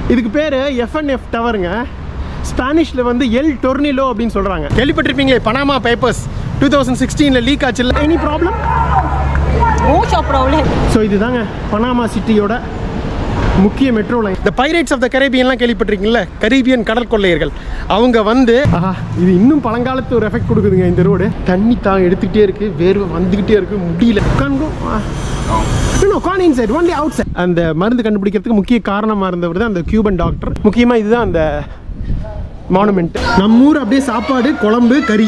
இதுக்கு பேர் எஃப்என்எஃப் டவருங்க ஸ்பானிஷில் வந்து எல் டொர்னிலோ அப்படின்னு சொல்கிறாங்க கேள்விப்பட்டிருப்பீங்களே பனாமா பேப்பர்ஸ் டூ தௌசண்ட் சிக்ஸ்டீனில் லீக் ஆச்சு இல்லை any problem Mucho problema. So இதுதாங்க பனாமா சிட்டியோட முக்கிய மெட்ரோ லைன் இந்த பைரேட்ஸ் ஆஃப் த கரேபியன்லாம் கேள்விப்பட்டிருக்கீங்களா கரீபியன் கடல் கொள்ளையர்கள் அவங்க வந்து ஆஹா இது இன்னும் பழங்காலத்து ஒரு எஃபெக்ட் கொடுக்குதுங்க இந்த ரோடு தண்ணி தான் எடுத்துக்கிட்டே இருக்கு வேர்வை வந்துக்கிட்டே இருக்கு முடியல உட்காந்து கான் இன்சைட் ஒன்லி அவுட் சைட் அந்த மருந்து கண்டுபிடிக்கிறதுக்கு முக்கிய காரணமாக இருந்தவர் தான் அந்த கியூபன் டாக்டர் முக்கியமாக இதுதான் அந்த மானுமெண்ட் நம்ம ஊர் அப்படியே சாப்பாடு குழம்பு கறி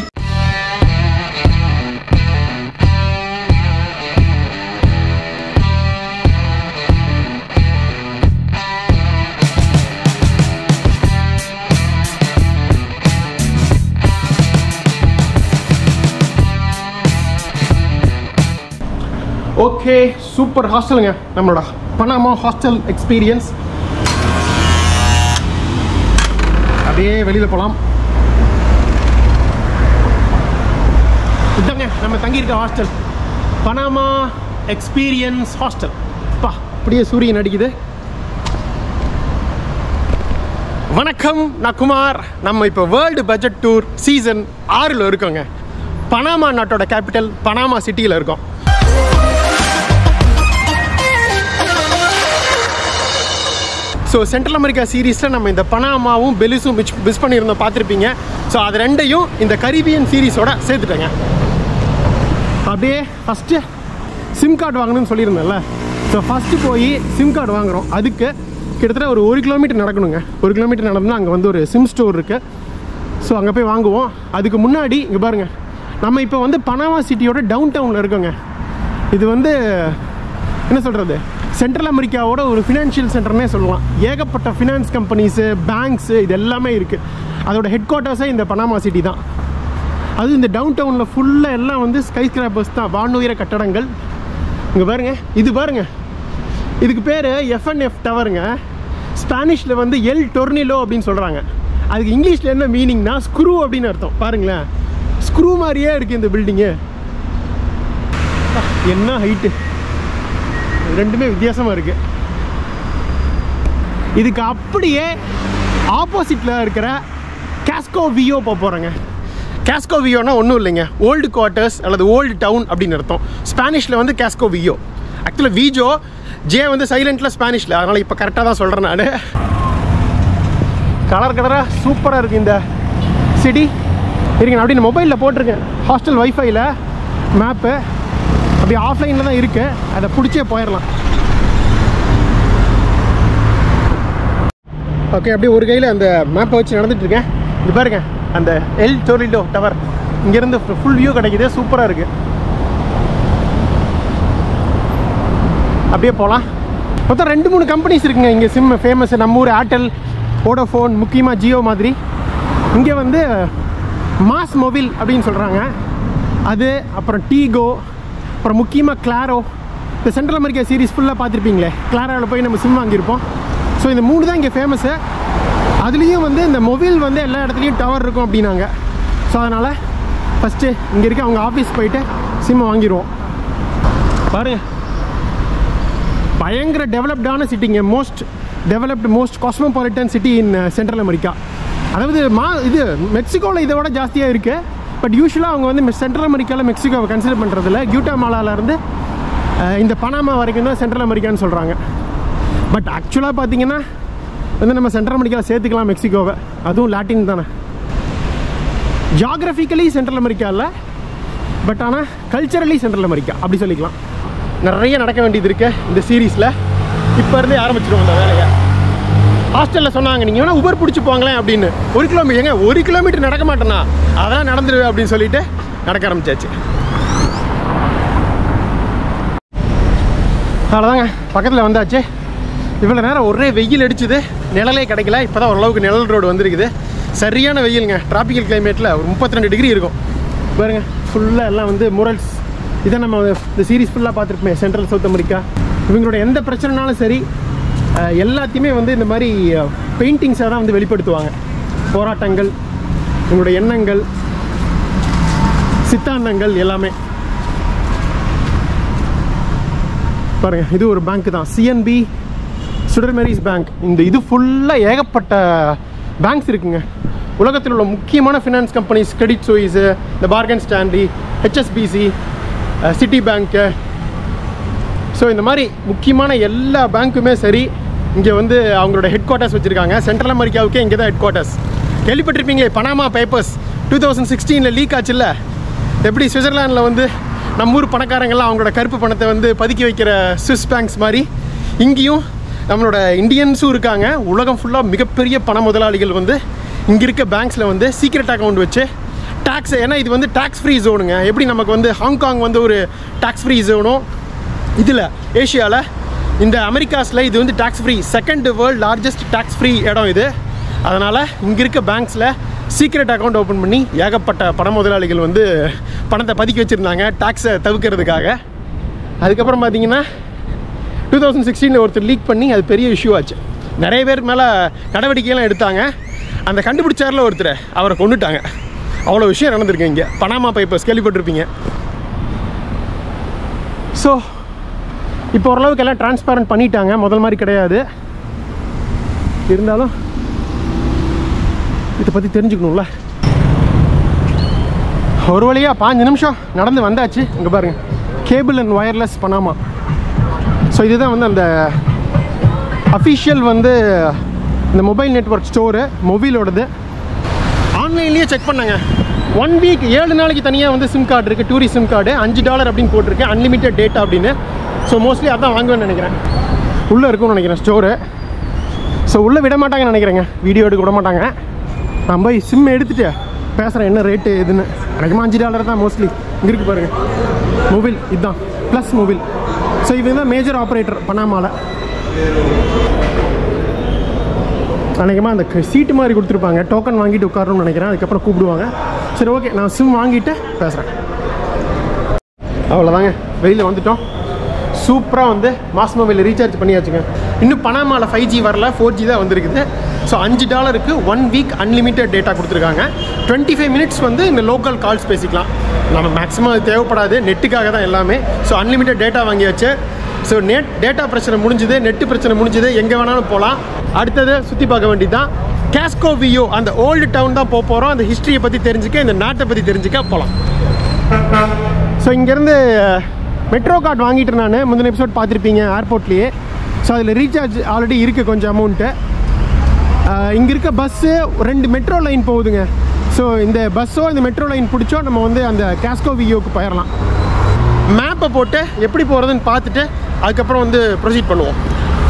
ஓகே சூப்பர் ஹாஸ்டலுங்க நம்மளோட பனாமா ஹாஸ்டல் எக்ஸ்பீரியன்ஸ் அப்படியே வெளியில் போகலாம் இதாங்க நம்ம தங்கியிருக்க ஹாஸ்டல் பனாமா எக்ஸ்பீரியன்ஸ் ஹாஸ்டல் பா அப்படியே சூரியன் அடிக்குது வணக்கம் நான் குமார் நம்ம இப்போ வேர்ல்டு பட்ஜெட் டூர் சீசன் ஆறில் இருக்கோங்க பனாமா நாட்டோட கேபிட்டல் பனாமா சிட்டியில் இருக்கோம் ஸோ சென்ட்ரல் அமெரிக்கா சீரீஸில் நம்ம இந்த பனாமாவும் பெலிஸும் மிஸ் மிஸ் பண்ணியிருந்தோம் பார்த்துருப்பீங்க ஸோ அது ரெண்டையும் இந்த கரீபியன் சீரீஸோட சேர்த்துட்டேங்க அப்படியே ஃபஸ்ட்டு சிம் கார்டு வாங்கணும்னு சொல்லியிருந்தேன்ல ஸோ ஃபஸ்ட்டு போய் சிம் கார்டு வாங்குகிறோம் அதுக்கு கிட்டத்தட்ட ஒரு ஒரு கிலோமீட்டர் நடக்கணுங்க ஒரு கிலோமீட்டர் நடந்தால் அங்கே வந்து ஒரு சிம் ஸ்டோர் இருக்குது ஸோ அங்கே போய் வாங்குவோம் அதுக்கு முன்னாடி இங்கே பாருங்கள் நம்ம இப்போ வந்து பனாமா சிட்டியோட டவுன் டவுனில் இருக்கோங்க இது வந்து என்ன சொல்கிறது சென்ட்ரல் அமெரிக்காவோட ஒரு ஃபினான்ஷியல் சென்டர்னே சொல்லலாம் ஏகப்பட்ட ஃபினான்ஸ் கம்பெனிஸு பேங்க்ஸு இது எல்லாமே இருக்குது அதோட ஹெட் குவார்ட்டர்ஸே இந்த பனாமா சிட்டி தான் அது இந்த டவுன் டவுனில் ஃபுல்லாக எல்லாம் வந்து ஸ்கை ஸ்கிராப்பர்ஸ் தான் வானுயர கட்டடங்கள் இங்கே பாருங்க இது பாருங்க இதுக்கு பேர் எஃப்என்எஃப் டவருங்க ஸ்பானிஷில் வந்து எல் டொர்னிலோ அப்படின்னு சொல்கிறாங்க அதுக்கு இங்கிலீஷில் என்ன மீனிங்னா ஸ்க்ரூ அப்படின்னு அர்த்தம் பாருங்களேன் ஸ்க்ரூ மாதிரியே இருக்குது இந்த பில்டிங்கு என்ன ஹைட்டு ரெண்டுமே வித்தியாசமாக இருக்குது இதுக்கு அப்படியே ஆப்போசிட்டில் இருக்கிற கேஸ்கோ வியோ போக போகிறேங்க கேஸ்கோ வியோனா ஒன்றும் இல்லைங்க ஓல்டு குவார்ட்டர்ஸ் அல்லது ஓல்டு டவுன் அப்படின்னு அர்த்தம் ஸ்பானிஷில் வந்து கேஸ்கோ வியோ ஆக்சுவலாக வீஜோ ஜே வந்து சைலண்ட்டில் ஸ்பானிஷில் அதனால் இப்போ கரெக்டாக தான் சொல்கிறேன் நான் கலர் கலராக சூப்பராக இருக்குது இந்த சிட்டி இருங்க நான் அப்படியே மொபைலில் போட்டிருக்கேன் ஹாஸ்டல் வைஃபைல மேப்பு அப்படியே ஆஃப்லைனில் தான் இருக்குது அதை பிடிச்சே போயிடலாம் ஓகே அப்படியே ஒரு கையில் அந்த மேப்பை வச்சு நடந்துட்டு இருக்கேன் இது பாருங்க அந்த எல் டோரிடோ டவர் இங்கேருந்து ஃபுல் வியூ கிடைக்குது சூப்பராக இருக்குது அப்படியே போகலாம் மொத்தம் ரெண்டு மூணு கம்பெனிஸ் இருக்குங்க இங்கே சிம் ஃபேமஸ் நம்ம ஊர் ஏர்டெல் வோடோஃபோன் முக்கியமாக ஜியோ மாதிரி இங்கே வந்து மாஸ் மொபைல் அப்படின்னு சொல்கிறாங்க அது அப்புறம் டீகோ அப்புறம் முக்கியமாக கிளாரோ இந்த சென்ட்ரல் அமெரிக்கா சீரிஸ் ஃபுல்லாக பார்த்துருப்பீங்களே கிளாரோவில் போய் நம்ம சிம் வாங்கியிருப்போம் ஸோ இந்த மூணு தான் இங்கே ஃபேமஸ்ஸு அதுலேயும் வந்து இந்த மொபைல் வந்து எல்லா இடத்துலையும் டவர் இருக்கும் அப்படின்னாங்க ஸோ அதனால் ஃபஸ்ட்டு இங்கே இருக்க அவங்க ஆஃபீஸ் போயிட்டு சிம்மை வாங்கிடுவோம் பாருங்க பயங்கர டெவலப்டான சிட்டிங்க most developed most cosmopolitan city in Central America அதாவது மா இது மெக்சிகோவில் இதை விட ஜாஸ்தியாக இருக்குது பட் யூஸ்வலாக அவங்க வந்து சென்ட்ரல் அமெரிக்காவில் மெக்சிகோவை கன்சிடர் பண்ணுறதில்ல கியூட்டாமாலாலேருந்து இந்த பனாமா வரைக்கும் தான் சென்ட்ரல் அமெரிக்கான்னு சொல்கிறாங்க பட் ஆக்சுவலாக பார்த்தீங்கன்னா வந்து நம்ம சென்ட்ரல் அமெரிக்காவில் சேர்த்துக்கலாம் மெக்சிகோவை அதுவும் லாட்டின் தானே ஜாகிரபிக்கலி சென்ட்ரல் அமெரிக்கா இல்லை பட் ஆனால் கல்ச்சரலி சென்ட்ரல் அமெரிக்கா அப்படி சொல்லிக்கலாம் நிறைய நடக்க வேண்டியது இருக்கு இந்த சீரீஸில் இப்போ இருந்தே ஆரம்பிச்சிடுவோம் இந்த வேலையை ஹாஸ்டலில் சொன்னாங்க நீங்கள் வேணால் உபர் பிடிச்சி போங்களேன் அப்படின்னு ஒரு கிலோமீட்டர் ஏங்க ஒரு கிலோமீட்டர் நடக்க மாட்டேனா அதெல்லாம் நடந்துருவேன் அப்படின்னு சொல்லிட்டு நடக்க ஆரம்பிச்சாச்சு அவ்வளோதாங்க பக்கத்தில் வந்தாச்சு இவ்வளோ நேரம் ஒரே வெயில் அடிச்சுது நிழலே கிடைக்கல இப்போ தான் ஓரளவுக்கு நிழல் ரோடு வந்திருக்குது சரியான வெயிலுங்க டிராபிக்கல் கிளைமேட்டில் ஒரு முப்பத்தி ரெண்டு டிகிரி இருக்கும் பாருங்க ஃபுல்லாக எல்லாம் வந்து முரல்ஸ் இதை நம்ம இந்த சீரீஸ் ஃபுல்லாக பார்த்துருப்போமே சென்ட்ரல் சவுத் அமெரிக்கா இவங்களோட எந்த பிரச்சனைனாலும் சரி அஹ், எல்லாத்தையுமே வந்து இந்த மாதிரி பெயிண்டிங்ஸாக தான் வந்து வெளிப்படுத்துவாங்க போராட்டங்கள் இவங்களோட எண்ணங்கள் சித்தாந்தங்கள் எல்லாமே பாருங்க இது ஒரு பேங்க் தான் சிஎன்பி சுடர் மேரிஸ் பேங்க் இந்த இது ஃபுல்லாக ஏகப்பட்ட பேங்க்ஸ் இருக்குங்க உலகத்தில் உள்ள முக்கியமான ஃபினான்ஸ் கம்பெனிஸ் கிரெடிட் சுயிஸு இந்த பார்கன் ஸ்டாண்டி ஹெச்எஸ்பிசி சிட்டி பேங்க்கு ஸோ இந்த மாதிரி முக்கியமான எல்லா பேங்க்குமே சரி இங்கே வந்து அவங்களோட ஹெட் குவார்ட்டர்ஸ் வச்சுருக்காங்க சென்ட்ரல் அமெரிக்காவுக்கே இங்கே தான் ஹெட் குவார்ட்டர்ஸ் கேள்விப்பட்டிருப்பீங்களே பனாமா பேப்பர்ஸ் டூ தௌசண்ட் சிக்ஸ்டீனில் லீக் ஆச்சுல்ல எப்படி சுவிட்சர்லாண்டில் வந்து நம்ம ஊர் பணக்காரங்கள்லாம் அவங்களோட கருப்பு பணத்தை வந்து பதுக்கி வைக்கிற சுவிஸ் பேங்க்ஸ் மாதிரி இங்கேயும் நம்மளோட இந்தியன்ஸும் இருக்காங்க உலகம் ஃபுல்லாக மிகப்பெரிய பண முதலாளிகள் வந்து இங்கே இருக்க பேங்க்ஸில் வந்து சீக்ரெட் அக்கௌண்ட் வச்சு டேக்ஸ் ஏன்னா இது வந்து டேக்ஸ் ஃப்ரீ ஜோனுங்க எப்படி நமக்கு வந்து ஹாங்காங் வந்து ஒரு டேக்ஸ் ஃப்ரீ ஜோனோ இதில் ஏஷியாவில் இந்த அமெரிக்காஸில் இது வந்து tax free second world largest tax free இடம் இது அதனால் இங்கே இருக்க பேங்க்ஸில் சீக்ரெட் அக்கௌண்ட் ஓப்பன் பண்ணி ஏகப்பட்ட பண முதலாளிகள் வந்து பணத்தை பதுக்கி வச்சுருந்தாங்க டேக்ஸை தவிர்க்கிறதுக்காக அதுக்கப்புறம் பார்த்தீங்கன்னா டூ தௌசண்ட் சிக்ஸ்டீனில் ஒருத்தர் லீக் பண்ணி அது பெரிய இஷ்யூ ஆச்சு நிறைய பேர் மேலே நடவடிக்கையெல்லாம் எடுத்தாங்க அந்த கண்டுபிடிச்சாரில் ஒருத்தர் அவரை கொண்டுட்டாங்க அவ்வளோ விஷயம் நடந்திருக்கு இங்கே பனாமா பேப்பர்ஸ் கேள்விப்பட்டிருப்பீங்க ஸோ இப்போ ஓரளவுக்கு எல்லாம் டிரான்ஸ்பேரண்ட் பண்ணிட்டாங்க முதல் மாதிரி கிடையாது இருந்தாலும் இதை பற்றி தெரிஞ்சுக்கணும்ல ஒரு வழியாக பாஞ்சு நிமிஷம் நடந்து வந்தாச்சு இங்கே பாருங்க Cable and Wireless Panama so இதுதான் வந்து அந்த அஃபிஷியல் வந்து இந்த மொபைல் நெட்ஒர்க் ஸ்டோரு மொபைலோடது ஆன்லைன்லேயே செக் பண்ணாங்க ஒன் வீக் ஏழு நாளைக்கு தனியாக வந்து சிம் கார்டு இருக்குது டூரிஸ்ட் சிம் கார்டு அஞ்சு டாலர் அப்படின்னு போட்டிருக்கு அன்லிமிட்டட் டேட்டா அப்படின்னு ஸோ மோஸ்ட்லி அதான் வாங்குவேன்னு நினைக்கிறேன் உள்ளே இருக்கும்னு நினைக்கிறேன் ஸ்டோரு ஸோ உள்ளே விட மாட்டாங்கன்னு நினைக்கிறேங்க வீடியோ எடுக்க விட மாட்டாங்க நான் போய் சிம் எடுத்துட்டு பேசுகிறேன் என்ன ரேட்டு எதுன்னு எனக்குமா அஞ்சு டாலர் தான் மோஸ்ட்லி இங்கே இருக்கு பாருங்க மொபைல் இதுதான் ப்ளஸ் மொபைல் ஸோ இவங்க தான் மேஜர் ஆப்ரேட்டர் பனாமாவில் அநேகமாக அந்த சீட்டு மாதிரி கொடுத்துருப்பாங்க டோக்கன் வாங்கிட்டு உட்காரணும்னு நினைக்கிறேன் அதுக்கப்புறம் கூப்பிடுவாங்க சரி ஓகே நான் சிம் வாங்கிட்டு பேசுகிறேன் அவ்வளோதாங்க வெளியில் வந்துட்டோம் சூப்பராக வந்து மாஸ் மொபைல் ரீசார்ஜ் பண்ணியாச்சுங்க இன்னும் பனாமாவில் ஃபைவ் ஜி வரல ஃபோர் ஜி தான் வந்திருக்குது ஸோ அஞ்சு டாலருக்கு ஒன் வீக் அன்லிமிட்டட் டேட்டா கொடுத்துருக்காங்க டுவெண்ட்டி ஃபைவ் மினிட்ஸ் வந்து இந்த லோக்கல் கால்ஸ் பேசிக்கலாம் நம்ம மேக்ஸிமம் அது தேவைப்படாது நெட்டுக்காக தான் எல்லாமே ஸோ அன்லிமிட்டட் டேட்டா வாங்கியாச்சு ஸோ நெட் டேட்டா பிரச்சனை முடிஞ்சுது நெட்டு பிரச்சனை முடிஞ்சுது எங்கே வேணாலும் போகலாம் அடுத்தது சுற்றி பார்க்க வேண்டியது தான் கேஸ்கோ வியோ அந்த ஓல்டு டவுன் தான் போக போகிறோம் அந்த ஹிஸ்ட்ரியை பற்றி தெரிஞ்சுக்க இந்த நாட்டை பற்றி தெரிஞ்சுக்க போகலாம் ஸோ இங்கேருந்து மெட்ரோ கார்டு வாங்கிட்டு நான் முந்தின எபிசோட் பார்த்துருப்பீங்க ஏர்போர்ட்லேயே ஸோ அதில் ரீசார்ஜ் ஆல்ரெடி இருக்குது கொஞ்சம் அமௌண்ட்டு இங்கே இருக்க பஸ்ஸு ரெண்டு மெட்ரோ லைன் போகுதுங்க ஸோ இந்த பஸ்ஸோ இந்த மெட்ரோ லைன் பிடிச்சோ நம்ம வந்து அந்த கேஸ்கோ வியோக்கு போயிடலாம் மேப்பை போட்டு எப்படி போகிறதுன்னு பார்த்துட்டு அதுக்கப்புறம் வந்து ப்ரொசீட் பண்ணுவோம்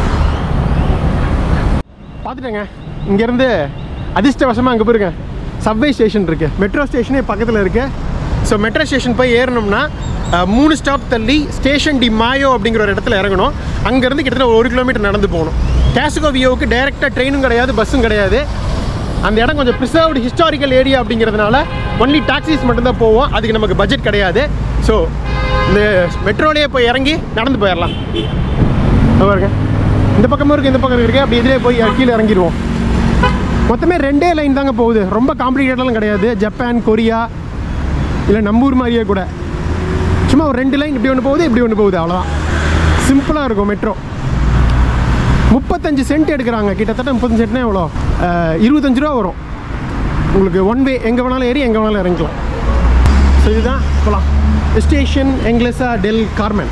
பார்த்துட்டேங்க இங்கேருந்து அதிர்ஷ்டவசமாக அங்கே போயிருங்க சப்வே ஸ்டேஷன் இருக்குது மெட்ரோ ஸ்டேஷனே பக்கத்தில் இருக்குது ஸோ மெட்ரோ ஸ்டேஷன் போய் ஏறணும்னா அஹ், மூணு ஸ்டாப் தள்ளி ஸ்டேஷன் டி மாயோ அப்படிங்கிற ஒரு இடத்துல இறங்கணும் அங்கேருந்து கிட்டத்தட்ட ஒரு கிலோமீட்டர் நடந்து போகணும் கேஸ்கோ வியோவுக்கு டைரெக்டாக ட்ரெயினும் கிடையாது பஸ்ஸும் கிடையாது அந்த இடம் கொஞ்சம் ப்ரிசர்வ்டு ஹிஸ்டாரிக்கல் ஏரியா அப்படிங்கிறதுனால ஒன்லி டாக்ஸிஸ் மட்டும்தான் போவோம் அதுக்கு நமக்கு பட்ஜெட் கிடையாது ஸோ இந்த மெட்ரோலேயே போய் இறங்கி நடந்து போயிடலாம் இதோ பாருங்க இந்த பக்கமும் இருக்குது இந்த பக்கம் இருக்குது அப்படி இதிலே போய் கீழே இறங்கிடுவோம் மொத்தமே ரெண்டே லைன் தாங்க போகுது ரொம்ப காம்ப்ளிகேட்டட்லாம் கிடையாது ஜப்பான் கொரியா இல்லை நம்ம ஊர் மாதிரியே கூட சும்மா ஒரு ரெண்டு லைன் இப்படி ஒன்று போகுது இப்படி ஒன்று போகுது அவ்வளோதான் சிம்பிளாக இருக்கும் மெட்ரோ முப்பத்தஞ்சு சென்ட் எடுக்கிறாங்க கிட்டத்தட்ட முப்பத்தஞ்சு சென்ட்னா எவ்வளோ அஹ், இருபத்தஞ்சு ரூபா வரும் உங்களுக்கு ஒன் வே எங்கே வேணாலும் ஏறி எங்கே வேணாலும் இறங்கிக்கலாம் ஸோ இதுதான் போகலாம் ஸ்டேஷன் எங்லெஸா டெல் கார்மென்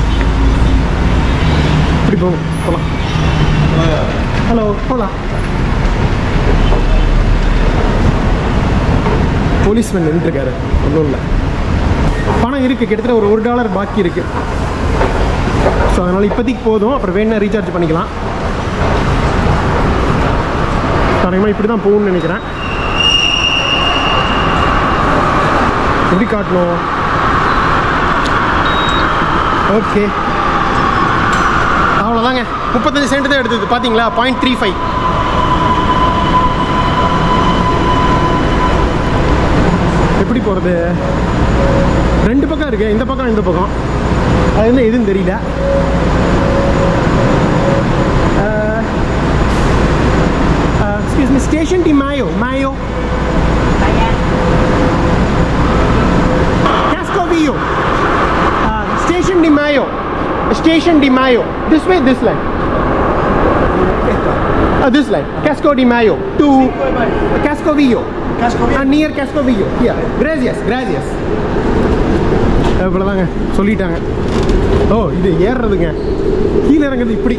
இப்படி போகும் போகலாம் ஹலோ போகலாம் போலீஸ்மேன் நின்றுருக்காரு ஒன்றும் இல்லை பணம் இருக்குது கிட்டத்தட்ட ஒரு ஒரு டாலர் பாக்கி இருக்குது ஸோ அதனால் இப்போதைக்கு போதும் அப்புறம் வேணா ரீசார்ஜ் பண்ணிக்கலாம் தரமாக இப்படி தான் போகணும்னு நினைக்கிறேன் எப்படி காட்டணும் ஓகே அவ்வளோதாங்க முப்பத்தஞ்சு சென்ட் தான் எடுத்தது பார்த்தீங்களா பாயிண்ட் த்ரீ ஃபைவ் எப்படி போகிறது ரெண்டு பக்கம் இருக்கு இந்த பக்கம் இந்த பக்கம் அது வந்து எதுவும் தெரியல excuse me station de Mayo Mayo Cascovio. Uh, Station Di Mayo. Station Di Mayo. This way, this line. Uh, this line, Casco di Mayo to Cascovio. Cascovio. Uh, near Cascovio. Yeah. Gracias, gracias. இவ்வளோதாங்க சொல்லிட்டாங்க ஓ இது ஏறுறதுங்க கீழே இறங்குறது இப்படி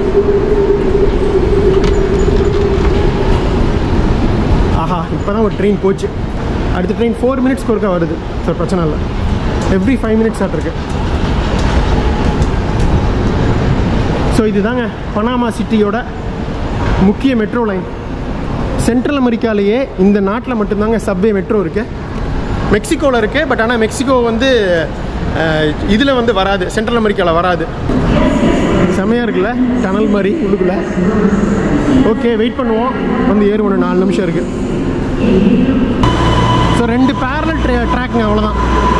ஆஹா இப்போ தான் ஒரு train போச்சு அடுத்த ட்ரெயின் ஃபோர் மினிட்ஸ்க்கு ஒருக்கா வருது ஸோ பிரச்சனை இல்லை எவ்ரி ஃபைவ் மினிட்ஸ் ஆட்டிருக்கு ஸோ இதுதாங்க பனாமா சிட்டியோட முக்கிய மெட்ரோ லைன் சென்ட்ரல் அமெரிக்காலேயே இந்த நாட்டில் மட்டும்தாங்க சப்வே மெட்ரோ இருக்குது மெக்சிகோவில் இருக்குது பட் ஆனால் மெக்சிகோ வந்து இதில் வந்து வராது சென்ட்ரல் அமெரிக்காவில் வராது செமையாக இருக்குல்ல டனல் மாதிரி உள்ளுக்குள்ளே ஓகே வெயிட் பண்ணுவோம் வந்து ஏறும் ஒரு நாலு நிமிஷம் இருக்குது ஸோ ரெண்டு பேரலல் ட்ரே ட்ராக்குங்க அவ்வளோதான்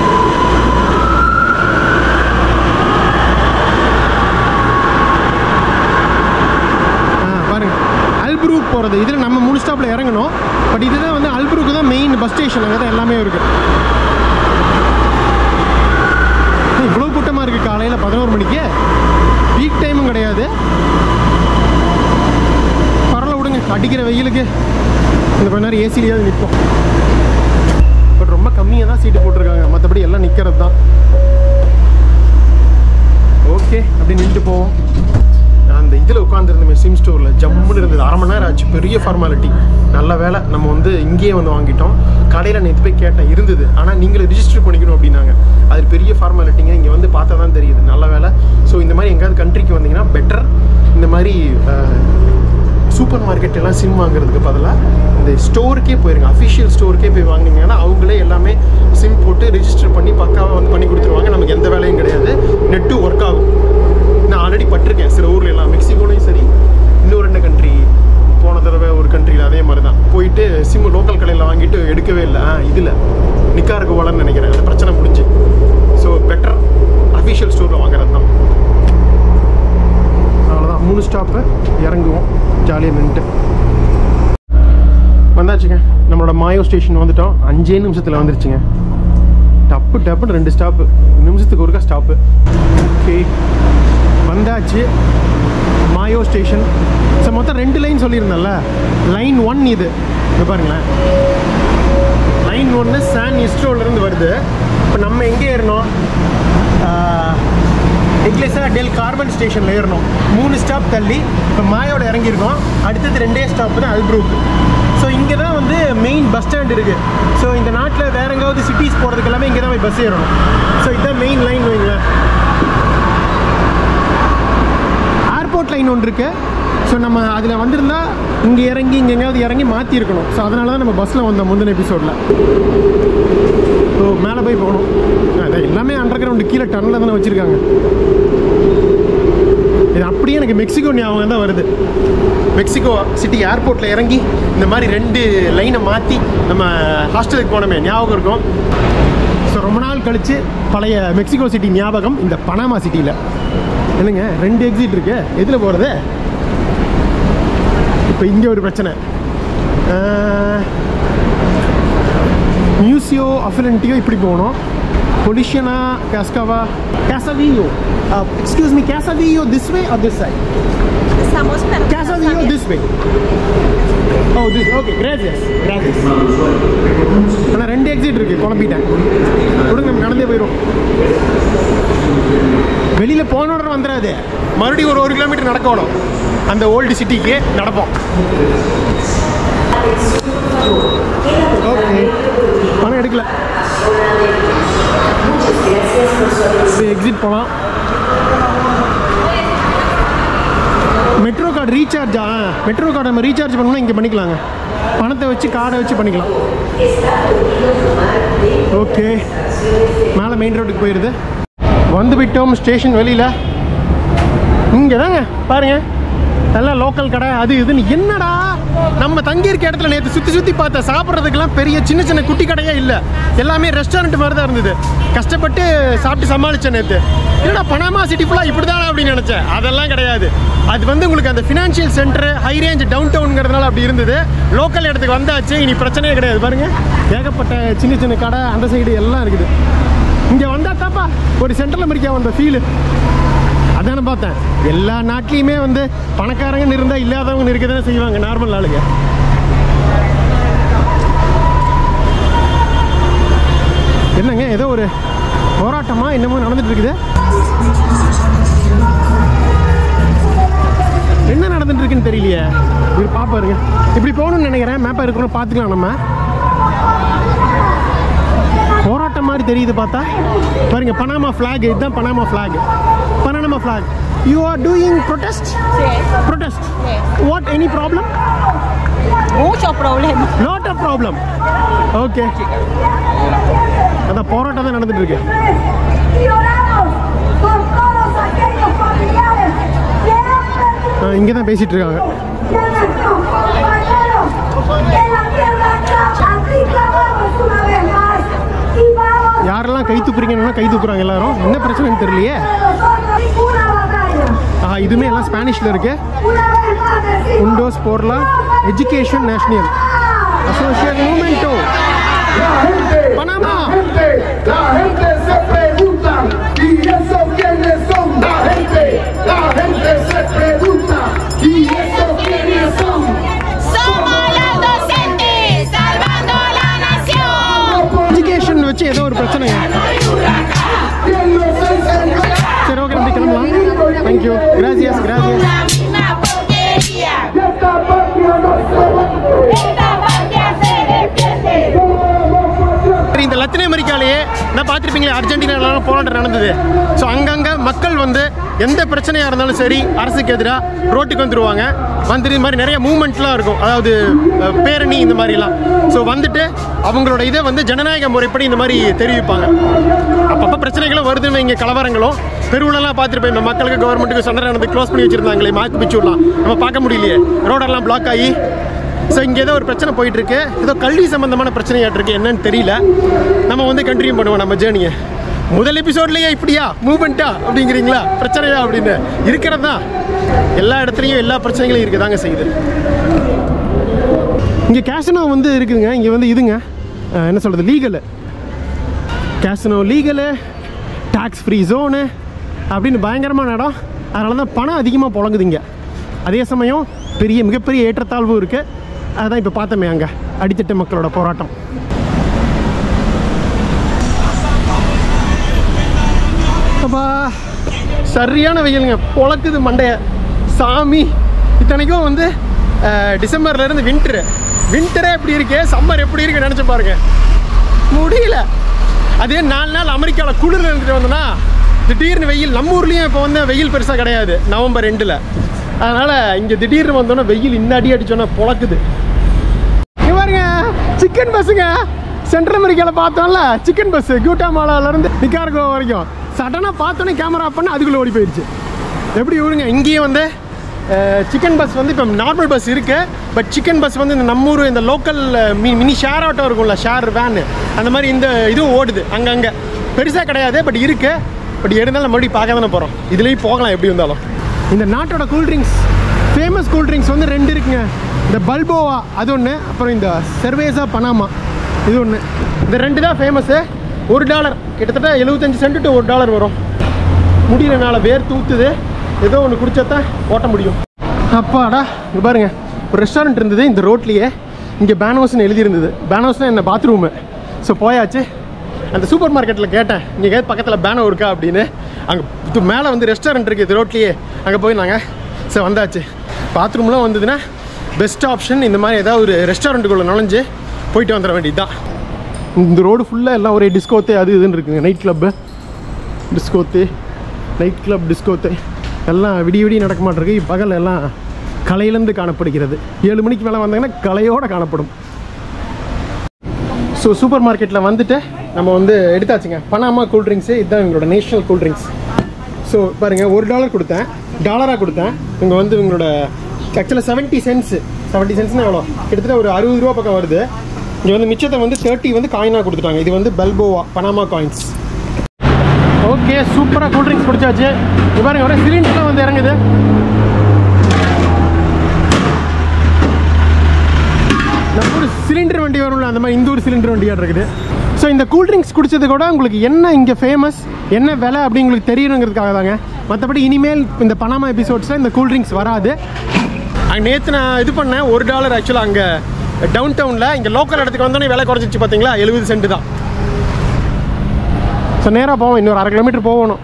ஆ பாருங்க அல்ப்ரூக் போகிறது இதில் நம்ம மூணு ஸ்டாப்பில் இறங்கணும் பட் இதுதான் வந்து அல்ப்ரூக்கு தான் மெயின் பஸ் ஸ்டேஷன் அங்கே தான் எல்லாமே இருக்குது இவ்வளோ கூட்டமாக இருக்குது காலையில் பதினோரு மணிக்கு பீக் டைமும் கிடையாது பரவாயில்ல விடுங்க அடிக்கிற வெயிலுக்கு இந்த கொஞ்ச நேரம் ஏசிலேயாவது நிற்போம் பட் ரொம்ப கம்மியாக தான் சீட்டு போட்டிருக்காங்க மற்றபடி எல்லாம் நிற்கிறது தான் ஓகே அப்படி நின்றுட்டு போவோம் நான் அந்த இதில் உட்காந்துருந்தேன் சிம் ஸ்டோரில் ஜம்முன்னு இருந்தது அரை மணி நேரம் ஆச்சு பெரிய ஃபார்மாலிட்டி நல்ல வேலை நம்ம வந்து இங்கேயே வந்து வாங்கிட்டோம் கடையில் நேற்று போய் கேட்டேன் இருந்தது ஆனால் நீங்களே ரிஜிஸ்டர் பண்ணிக்கணும் அப்படின்னாங்க அது பெரிய ஃபார்மாலிட்டிங்க இங்கே வந்து பார்த்தா தான் தெரியுது நல்ல வேலை ஸோ இந்த மாதிரி எங்கேயாவது கண்ட்ரிக்கு வந்தீங்கன்னா பெட்டர் இந்த மாதிரி சூப்பர் மார்க்கெட் எல்லாம் சிம் வாங்குறதுக்கு பதிலாக இந்த ஸ்டோருக்கே போயிருங்க அஃபிஷியல் ஸ்டோருக்கே போய் வாங்கினீங்கன்னா அவங்களே எல்லாமே சிம் போட்டு ரிஜிஸ்டர் பண்ணி பக்காவாக வந்து பண்ணி கொடுத்துருவாங்க நமக்கு எந்த வேலையும் கிடையாது நெட்டும் ஒர்க் ஆகும் நான் ஆல்ரெடி பட்டிருக்கேன் சில ஊர்ல எல்லாம் மெக்சிகோலையும் சரி இன்னும் ரெண்டு கண்ட்ரி போன தடவை ஒரு கண்ட்ரியில் அதே மாதிரி தான் போயிட்டு சிம் லோக்கல் கடையில் வாங்கிட்டு எடுக்கவே இல்லை ஆ இதில் நிக்காருக்கு வளன்னு நினைக்கிறேன் அந்த பிரச்சனை முடிஞ்சு ஸோ பெட்டர் அஃபிஷியல் ஸ்டோரில் வாங்குறது தான் அவ்வளோதான் மூணு ஸ்டாப்பு இறங்குவோம் ஜாலியாக நின்றுட்டு வந்தாச்சுங்க நம்மளோட மாயோ ஸ்டேஷன் வந்துட்டோம் அஞ்சே நிமிஷத்தில் வந்துருச்சுங்க டப்பு டப்புன்னு ரெண்டு ஸ்டாப்பு நிமிஷத்துக்கு ஒருக்கா ஸ்டாப்பு ஓகே வந்தாச்சு மாயோ ஸ்டேஷன் ஸோ மொத்தம் ரெண்டு லைன் சொல்லியிருந்தேன்ல லைன் ஒன் இது இங்கே பாருங்களேன் லைன் ஒன்று சான் இஸ்ட்ரோலேருந்து வருது இப்போ நம்ம எங்கே ஏறணும் எக்லெஸா டெல் கார்பன் ஸ்டேஷனில் ஏறணும் மூணு ஸ்டாப் தள்ளி இப்போ மாயோட இறங்கியிருக்கோம் அடுத்தது ரெண்டே ஸ்டாப் தான் அல்ப்ரூக் ஸோ இங்கே தான் வந்து மெயின் பஸ் ஸ்டாண்ட் இருக்குது ஸோ இந்த நாட்டில் வேற எங்காவது சிட்டிஸ் போகிறதுக்கு எல்லாமே இங்கே தான் போய் பஸ் ஏறணும் ஸோ இதுதான் மெயின் லைன் வைங்களேன் ஏர்போர்ட் லைன் ஒன்று இருக்கு ஸோ நம்ம அதில் வந்திருந்தா இங்கே இறங்கி இங்கே எங்கேயாவது இறங்கி மாற்றி இருக்கணும் ஸோ அதனால தான் நம்ம பஸ்ஸில் வந்தோம் முந்தின எபிசோடில் ஸோ மேலே போய் போகணும் அதான் எல்லாமே அண்டர் கிரவுண்டு கீழே டன்னில் தானே வச்சுருக்காங்க இது அப்படியே எனக்கு மெக்சிகோ ஞாபகம் தான் வருது மெக்சிகோ சிட்டி ஏர்போர்ட்டில் இறங்கி இந்த மாதிரி ரெண்டு லைனை மாற்றி நம்ம ஹாஸ்டலுக்கு போனோமே ஞாபகம் இருக்கும் ஸோ ரொம்ப நாள் கழித்து பழைய மெக்சிகோ சிட்டி ஞாபகம் இந்த பனாமா சிட்டியில் என்னங்க ரெண்டு எக்ஸிட் இருக்கு எதில் போகிறது இப்போ இங்கே ஒரு பிரச்சனை மியூசியோ அஃபிலன்ட்டியோ இப்படி போகணும் பொலிஷனா கேஸ்காவா கேசவியோ எக்ஸ்கியூஸ் மீ கேசவியோ this way or this side Estamos perdidos. கேசவியோ திஸ் வே ஓ திஸ் ஓகே கிராசியஸ் கிராசியஸ் ஆனால் ரெண்டு எக்ஸிட் இருக்கு குழப்பிட்டேன் கொடுங்க நம்ம நடந்தே போயிடும் வெளியில் போன உடனே வந்துடாது மறுபடியும் ஒரு ஒரு கிலோமீட்டர் நடக்கணும் அந்த ஓல்டு சிட்டிக்கு நடப்போம் ஓகே பணம் எடுக்கல எக்ஸிட் போகலாம் மெட்ரோ கார்டு ரீசார்ஜா மெட்ரோ கார்டு நம்ம ரீசார்ஜ் பண்ணணும்னா இங்கே பண்ணிக்கலாங்க பணத்தை வச்சு கார்டை வச்சு பண்ணிக்கலாம் ஓகே மேலே மெயின் ரோட்டுக்கு போயிடுது வந்து விட்டோம் ஸ்டேஷன் வெளியில் இங்கே தாங்க பாருங்க நல்லா லோக்கல் கடை அது இதுன்னு என்னடா நம்ம தங்கியிருக்க இடத்துல நேற்று சுற்றி சுற்றி பார்த்த சாப்பிட்றதுக்கெல்லாம் பெரிய சின்ன சின்ன குட்டி கடையே இல்லை எல்லாமே ரெஸ்டாரண்ட் மாதிரி தான் இருந்தது கஷ்டப்பட்டு சாப்பிட்டு சமாளித்தேன் நேற்று என்னடா பனாமா சிட்டி ஃபுல்லாக இப்படி தானே அப்படின்னு நினச்சேன் அதெல்லாம் கிடையாது அது வந்து உங்களுக்கு அந்த financial centre high range down டவுனுங்கிறதுனால அப்படி இருந்தது லோக்கல் இடத்துக்கு வந்தாச்சு இனி பிரச்சனையே கிடையாது பாருங்க ஏகப்பட்ட சின்ன சின்ன கடை அந்த சைடு எல்லாம் இருக்குது இங்கே வந்தா தாப்பா ஒரு சென்ட்ரல் அமெரிக்கா வந்த ஃபீலு அதானே பார்த்தேன் எல்லா நாட்டிலையுமே வந்து பணக்காரங்கன்னு இருந்தால் இல்லாதவங்க இருக்க தானே செய்வாங்க நார்மல் ஆளுங்க என்னங்க ஏதோ ஒரு போராட்டமா என்னமோ நடந்துட்டு இருக்குது என்ன நடந்துட்டு இருக்குன்னு தெரியலையே இது பாப்பாருங்க இப்படி போகணும்னு நினைக்கிறேன் மேப்பா இருக்கிறோம் பார்த்துக்கலாம் நம்ம போராட்டம் மாதிரி தெரியுது பார்த்தா பாருங்க பனாமா ஃப்ளாக் இதுதான் Panama flag Panama flag you are doing protest Yes. Protest Yes. What any problem Mucho problema. Not a problem okay அதான் போராட்டம் தான் நடந்துட்டு இருக்கு y oramos por todos aquellos familiares que han perdido இங்கே தான் பேசிட்டு இருக்காங்க a nuestros compañeros en la tierra clara. Así clamamos una vez más y vamos யாரெல்லாம் கை தூக்குறீங்கன்னா கை தூக்குறாங்க எல்லாரும் என்ன பிரச்சனைன்னு தெரியலையே a nosotros ninguna batalla. ஆ இதுவுமே எல்லாம் ஸ்பானிஷில் இருக்கு Una vez más decimos. உண்டோஸ் போர்லா எஜுகேஷன் நேஷனல் அசோசியேட் மூமெண்டோ La gente, Panamá. la gente, la gente se pregunta, ¿y esos quiénes son? La gente, la gente se pregunta, ¿y esos quiénes son? Somos los docentes salvando la nación. Education வச்சு ஏதோ ஒரு பிரச்சனைங்க ¿Quién nos enseñó? சரி okay நம்பி கிளம்பலாம் thank you கிராசியஸ் கிராசியஸ் La misma porquería. Y esta patria no se vende. Esta patria se defiende. சரி இந்த லத்தின் அமெரிக்காலேயே நான் பார்த்துருப்பீங்களே அர்ஜென்டினாலாம் போராட்டம் நடந்தது ஸோ அங்கங்கே மக்கள் வந்து எந்த பிரச்சனையாக இருந்தாலும் சரி அரசுக்கு எதிராக ரோட்டுக்கு வந்துருவாங்க வந்துட்டு இது மாதிரி நிறைய மூமெண்ட்லாம் இருக்கும் அதாவது அஹ், பேரணி இந்த மாதிரிலாம் ஸோ வந்துட்டு அவங்களோட இதை வந்து ஜனநாயக முறைப்படி இந்த மாதிரி தெரிவிப்பாங்க அப்பப்போ பிரச்சனைகளும் வருதுன்னு இங்கே கலவரங்களும் தெருவுலலாம் பார்த்துருப்பேன் இந்த மக்களுக்கு கவர்மெண்ட்டுக்கு சண்டை நடந்து க்ளோஸ் பண்ணி வச்சுருந்தாங்களே மாக்கு பிச்சுடலாம் நம்ம பார்க்க முடியலையே ரோடெல்லாம் பிளாக் ஆகி ஸோ இங்கே ஏதோ ஒரு பிரச்சனை போயிட்டு இருக்கு ஏதோ கல்வி சம்பந்தமான பிரச்சனையாட்டு இருக்கு என்னன்னு தெரியல நம்ம வந்து கண்டினியூ பண்ணுவோம் நம்ம ஜேர்னியை முதல் எபிசோட்லயே இப்படியா மூமெண்ட்டா அப்படிங்கிறீங்களா பிரச்சனையா அப்படின்னு இருக்கிறது தான் எல்லா இடத்துலையும் எல்லா பிரச்சனைகளும் இருக்குதாங்க செய்யுது இங்கே கேஷனோ வந்து இருக்குதுங்க இங்கே வந்து இதுங்க அஹ், என்ன சொல்கிறது லீகலு கேஷனோ லீகலு டாக்ஸ் ஃப்ரீ ஜோனு அப்படின்னு பயங்கரமான இடம் அதனால தான் பணம் அதிகமாக புழங்குது இங்கே அதே சமயம் பெரிய மிகப்பெரிய ஏற்றத்தாழ்வும் இருக்குது அதான் இப்போ பார்த்தோமே அங்கே அடித்தட்டு மக்களோட போராட்டம் அப்பா சரியான வெயிலுங்க பொழக்குது மண்டைய சாமி இத்தனைக்கும் வந்து அஹ், டிசம்பர்ல இருந்து வின்டரு வின்டரே எப்படி இருக்கு சம்மர் எப்படி இருக்கு நினச்சி பாருங்க முடியல அதே நாலு நாள் அமெரிக்காவில் குளிர் இருந்துட்டு வந்தோன்னா திடீர்னு வெயில் நம்ம ஊர்லேயும் இப்போ வந்து வெயில் பெருசாக கிடையாது நவம்பர் ரெண்டில் அதனால் இங்கே திடீர்னு வந்தோன்னா வெயில் இந்த அடி அடிச்சோன்னா பொழக்குது இங்க பாருங்க சிக்கன் பஸ்ஸுங்க சென்ட்ரல் அமெரிக்காவில் பார்த்தோம்ல சிக்கன் பஸ் கியூட்டாமாலாலேருந்து நிக்கார்கோ வரைக்கும் சடனாக பார்த்தோன்னே கேமரா பண்ண அதுக்குள்ளே ஓடி போயிடுச்சு எப்படி விடுங்க இங்கேயும் வந்து சிக்கன் பஸ் வந்து இப்போ நார்மல் பஸ் இருக்கு பட் சிக்கன் பஸ் வந்து இந்த நம்ம ஊர் இந்த லோக்கல் மினி ஷேர் ஆட்டோ இருக்கும்ல ஷேர் வேன் அந்த மாதிரி இந்த இதுவும் ஓடுது அங்கங்கே பெருசாக கிடையாது பட் இருக்கு பட் இருந்தாலும் மறுபடியும் பார்க்க தானே போகிறோம் இதுலேயும் போகலாம் எப்படி இருந்தாலும் இந்த நாட்டோட கூல்ட்ரிங்க்ஸ் ஃபேமஸ் கூல்ட்ரிங்க்ஸ் வந்து ரெண்டு இருக்குங்க இந்த பல்போவா அது ஒன்று அப்புறம் இந்த செர்வேசா பனாமா இது ஒன்று இந்த ரெண்டு தான் ஃபேமஸ்ஸு ஒரு டாலர் கிட்டத்தட்ட எழுபத்தஞ்சு சென்ட் டு ஒரு டாலர் வரும் முடியலனால வேர் தூத்துது ஏதோ ஒன்று குடிச்சாதான் ஓட்ட முடியும் அப்பாடா இங்க பாருங்க ஒரு ரெஸ்டாரண்ட் இருந்தது இந்த ரோட்லேயே இங்கே பேனோஸ்னு எழுதியிருந்தது பேனோஸ்னால் என்ன பாத்ரூமு ஸோ போயாச்சு அந்த சூப்பர் மார்க்கெட்டில் கேட்டேன் இங்கே எங்கேயாவது பக்கத்தில் பேனோ இருக்கா அப்படின்னு அங்கே இது மேலே வந்து ரெஸ்டாரண்ட் இருக்குது இது ரோட்லேயே அங்கே போய் நாங்கள் சரி வந்தாச்சு பாத்ரூம்லாம் வந்ததுன்னா பெஸ்ட் ஆப்ஷன் இந்த மாதிரி ஏதாவது ஒரு ரெஸ்டாரண்ட்டுக்குள்ளே நுழைஞ்சு போயிட்டு வந்துட வேண்டியது தான் இந்த ரோடு ஃபுல்லாக எல்லாம் ஒரே டிஸ்கோத்தே அது இதுன்னு இருக்குங்க night club discotheque night club discotheque எல்லாம் விடிய விடிய நடக்க மாட்டிருக்கு பகல் எல்லாம் கலையிலேருந்து காணப்படுகிறது ஏழு மணிக்கு மேலே வந்தாங்கன்னா கலையோடு காணப்படும் ஸோ சூப்பர் மார்க்கெட்டில் வந்துட்டு நம்ம வந்து எடுத்தாச்சுங்க பனாமா கூல்ட்ரிங்க்ஸு இதுதான் எங்களோட நேஷனல் கூல்ட்ரிங்க்ஸ் ஸோ பாருங்கள் ஒரு டாலர் கொடுத்தேன் டாலராக கொடுத்தேன் இவங்க வந்து இவங்களோட ஆக்சுவலாக செவன்ட்டி சென்ட்ஸ் செவன்ட்டி சென்ட்ஸ்னால் எவ்வளோ கிட்டத்தட்ட ஒரு அறுபது ரூபா பக்கம் வருது இங்கே வந்து மிச்சத்தை வந்து தேர்ட்டி வந்து காயினாக கொடுத்துட்டாங்க இது வந்து பெல்போவா பனாமா காயின்ஸ் ஓகே சூப்பராக கூல்ட்ரிங்க்ஸ் குடிச்சாச்சு இது பாருங்க ஒரே சிலிண்டர்லாம் வந்து இறங்குது நம்ம ஒரு சிலிண்டர் வண்டி வரும்ல அந்த மாதிரி இந்த ஒரு சிலிண்டர் வண்டியாக இருக்குது ஸோ இந்த கூல்ட்ரிங்க்ஸ் குடிச்சது கூட உங்களுக்கு என்ன இங்கே ஃபேமஸ் என்ன விலை அப்படி உங்களுக்கு தெரியணுங்கிறதுக்காக தாங்க மற்றபடி இனிமேல் இந்த பனாமா எபிசோட்ஸில் இந்த கூல்ட்ரிங்க்ஸ் வராது அங்கே நேற்று நான் இது பண்ணேன் ஒரு டாலர் ஆக்சுவலாக அங்கே டவுன் டவுனில் இங்கே லோக்கல் இடத்துக்கு வந்தோடனே விலை குறைச்சிச்சு பார்த்தீங்களா எழுபது சென்ட் தான் ஸோ நேராக போவோம் இன்னொரு அரை கிலோமீட்டர் போகணும்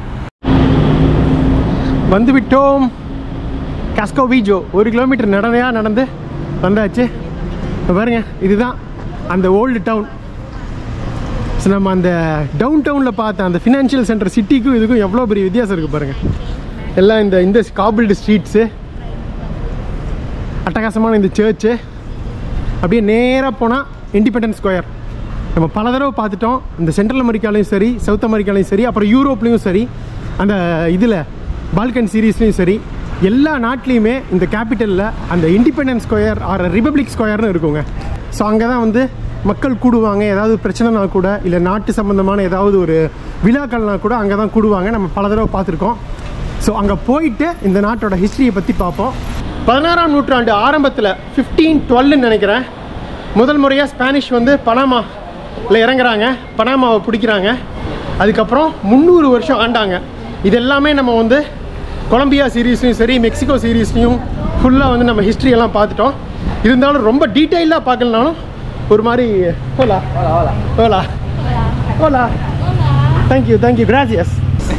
வந்து விட்டோம் காஸ்கோ வீஜோ ஒரு கிலோமீட்டர் நடனையாக நடந்து வந்தாச்சு இப்ப பாருங்க இதுதான் அந்த ஓல்டு டவுன் ஸோ நம்ம அந்த டவுன் டவுனில் பார்த்த அந்த ஃபினான்ஷியல் சென்டர் சிட்டிக்கும் இதுக்கும் எவ்வளோ பெரிய வித்தியாசம் இருக்குது பாருங்கள் எல்லாம் இந்த இந்த காபிள்டு ஸ்ட்ரீட்ஸு அட்டகாசமான இந்த சர்ச்சு அப்படியே நேராக போனால் இண்டிபெண்டன்ஸ் ஸ்கொயர் நம்ம பல தடவை பார்த்துட்டோம் இந்த சென்ட்ரல் அமெரிக்காலையும் சரி சவுத் அமெரிக்காலையும் சரி அப்புறம் யூரோப்லேயும் சரி அந்த இதில் பால்கன் சீரீஸ்லேயும் சரி எல்லா நாட்டிலையுமே இந்த கேபிட்டலில் அந்த இண்டிபெண்டன்ஸ் ஸ்கொயர் ஆர் ரிபப்ளிக் ஸ்கொயர்னு இருக்குங்க ஸோ அங்கே தான் வந்து மக்கள் கூடுவாங்க ஏதாவது பிரச்சனைனா கூட இல்லை நாட்டு சம்மந்தமான ஏதாவது ஒரு விழாக்கள்னா கூட அங்கே தான் கூடுவாங்க நம்ம பல தடவை பார்த்துருக்கோம் ஸோ அங்கே போயிட்டு இந்த நாட்டோட ஹிஸ்ட்ரியை பற்றி பார்ப்போம் பதினாறாம் நூற்றாண்டு ஆரம்பத்தில் ஃபிஃப்டீன் டுவெல்னு நினைக்கிறேன் முதல் முறையாக ஸ்பானிஷ் வந்து பனாமாவில் இறங்குறாங்க பனாமாவை பிடிக்கிறாங்க அதுக்கப்புறம் முந்நூறு வருஷம் ஆண்டாங்க இது எல்லாமே நம்ம வந்து கொலம்பியா சீரீஸ்லையும் சரி மெக்சிகோ சீரீஸ்லையும் ஃபுல்லாக வந்து நம்ம history எல்லாம் பார்த்துட்டோம் இருந்தாலும் ரொம்ப டீட்டெயிலாக பார்க்கலனாலும் ஒரு மாதிரி ஓலா ஓலா ஓலா தேங்க்யூ தேங்க்யூ கிராசியஸ்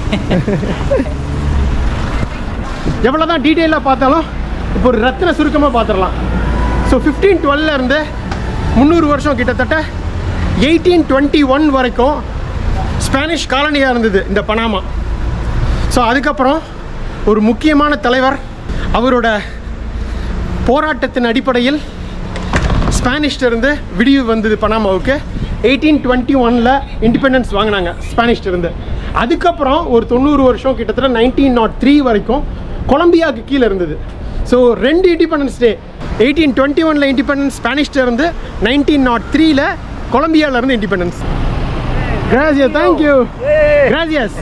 எவ்வளோ தான் டீட்டெயிலாக பார்த்தாலும் இப்போ ஒரு ரத்தின சுருக்கமாக பார்த்துடலாம் ஸோ ஃபிஃப்டீன் டுவெல்ல இருந்து முந்நூறு வருஷம் கிட்டத்தட்ட எயிட்டீன் டுவெண்ட்டி ஒன் வரைக்கும் ஸ்பானிஷ் காலனியாக இருந்தது இந்த பனாமா ஸோ அதுக்கப்புறம் ஒரு முக்கியமான தலைவர் அவரோட போராட்டத்தின் அடிப்படையில் ஸ்பானிஷ்ட இருந்து விடிவு வந்தது பனாமாவுக்கு எயிட்டீன் டுவெண்ட்டி ஒனில் இண்டிபெண்டன்ஸ் வாங்கினாங்க ஸ்பானிஷ்ட இருந்து அதுக்கப்புறம் ஒரு தொண்ணூறு வருஷம் கிட்டத்தட்ட நைன்டீன் நாட் த்ரீ வரைக்கும் கொலம்பியாவுக்கு கீழே இருந்தது ஸோ ரெண்டு இண்டிபெண்டன்ஸ் டே எயிட்டீன் டுவெண்ட்டி ஒனில் இண்டிபெண்டன்ஸ் ஸ்பானிஷ்ட இருந்து நைன்டீன் நாட் த்ரீல கொலம்பியால இருந்து இண்டிபெண்டன்ஸ் கிராசியஸ் தேங்க்யூ கிராசியஸ்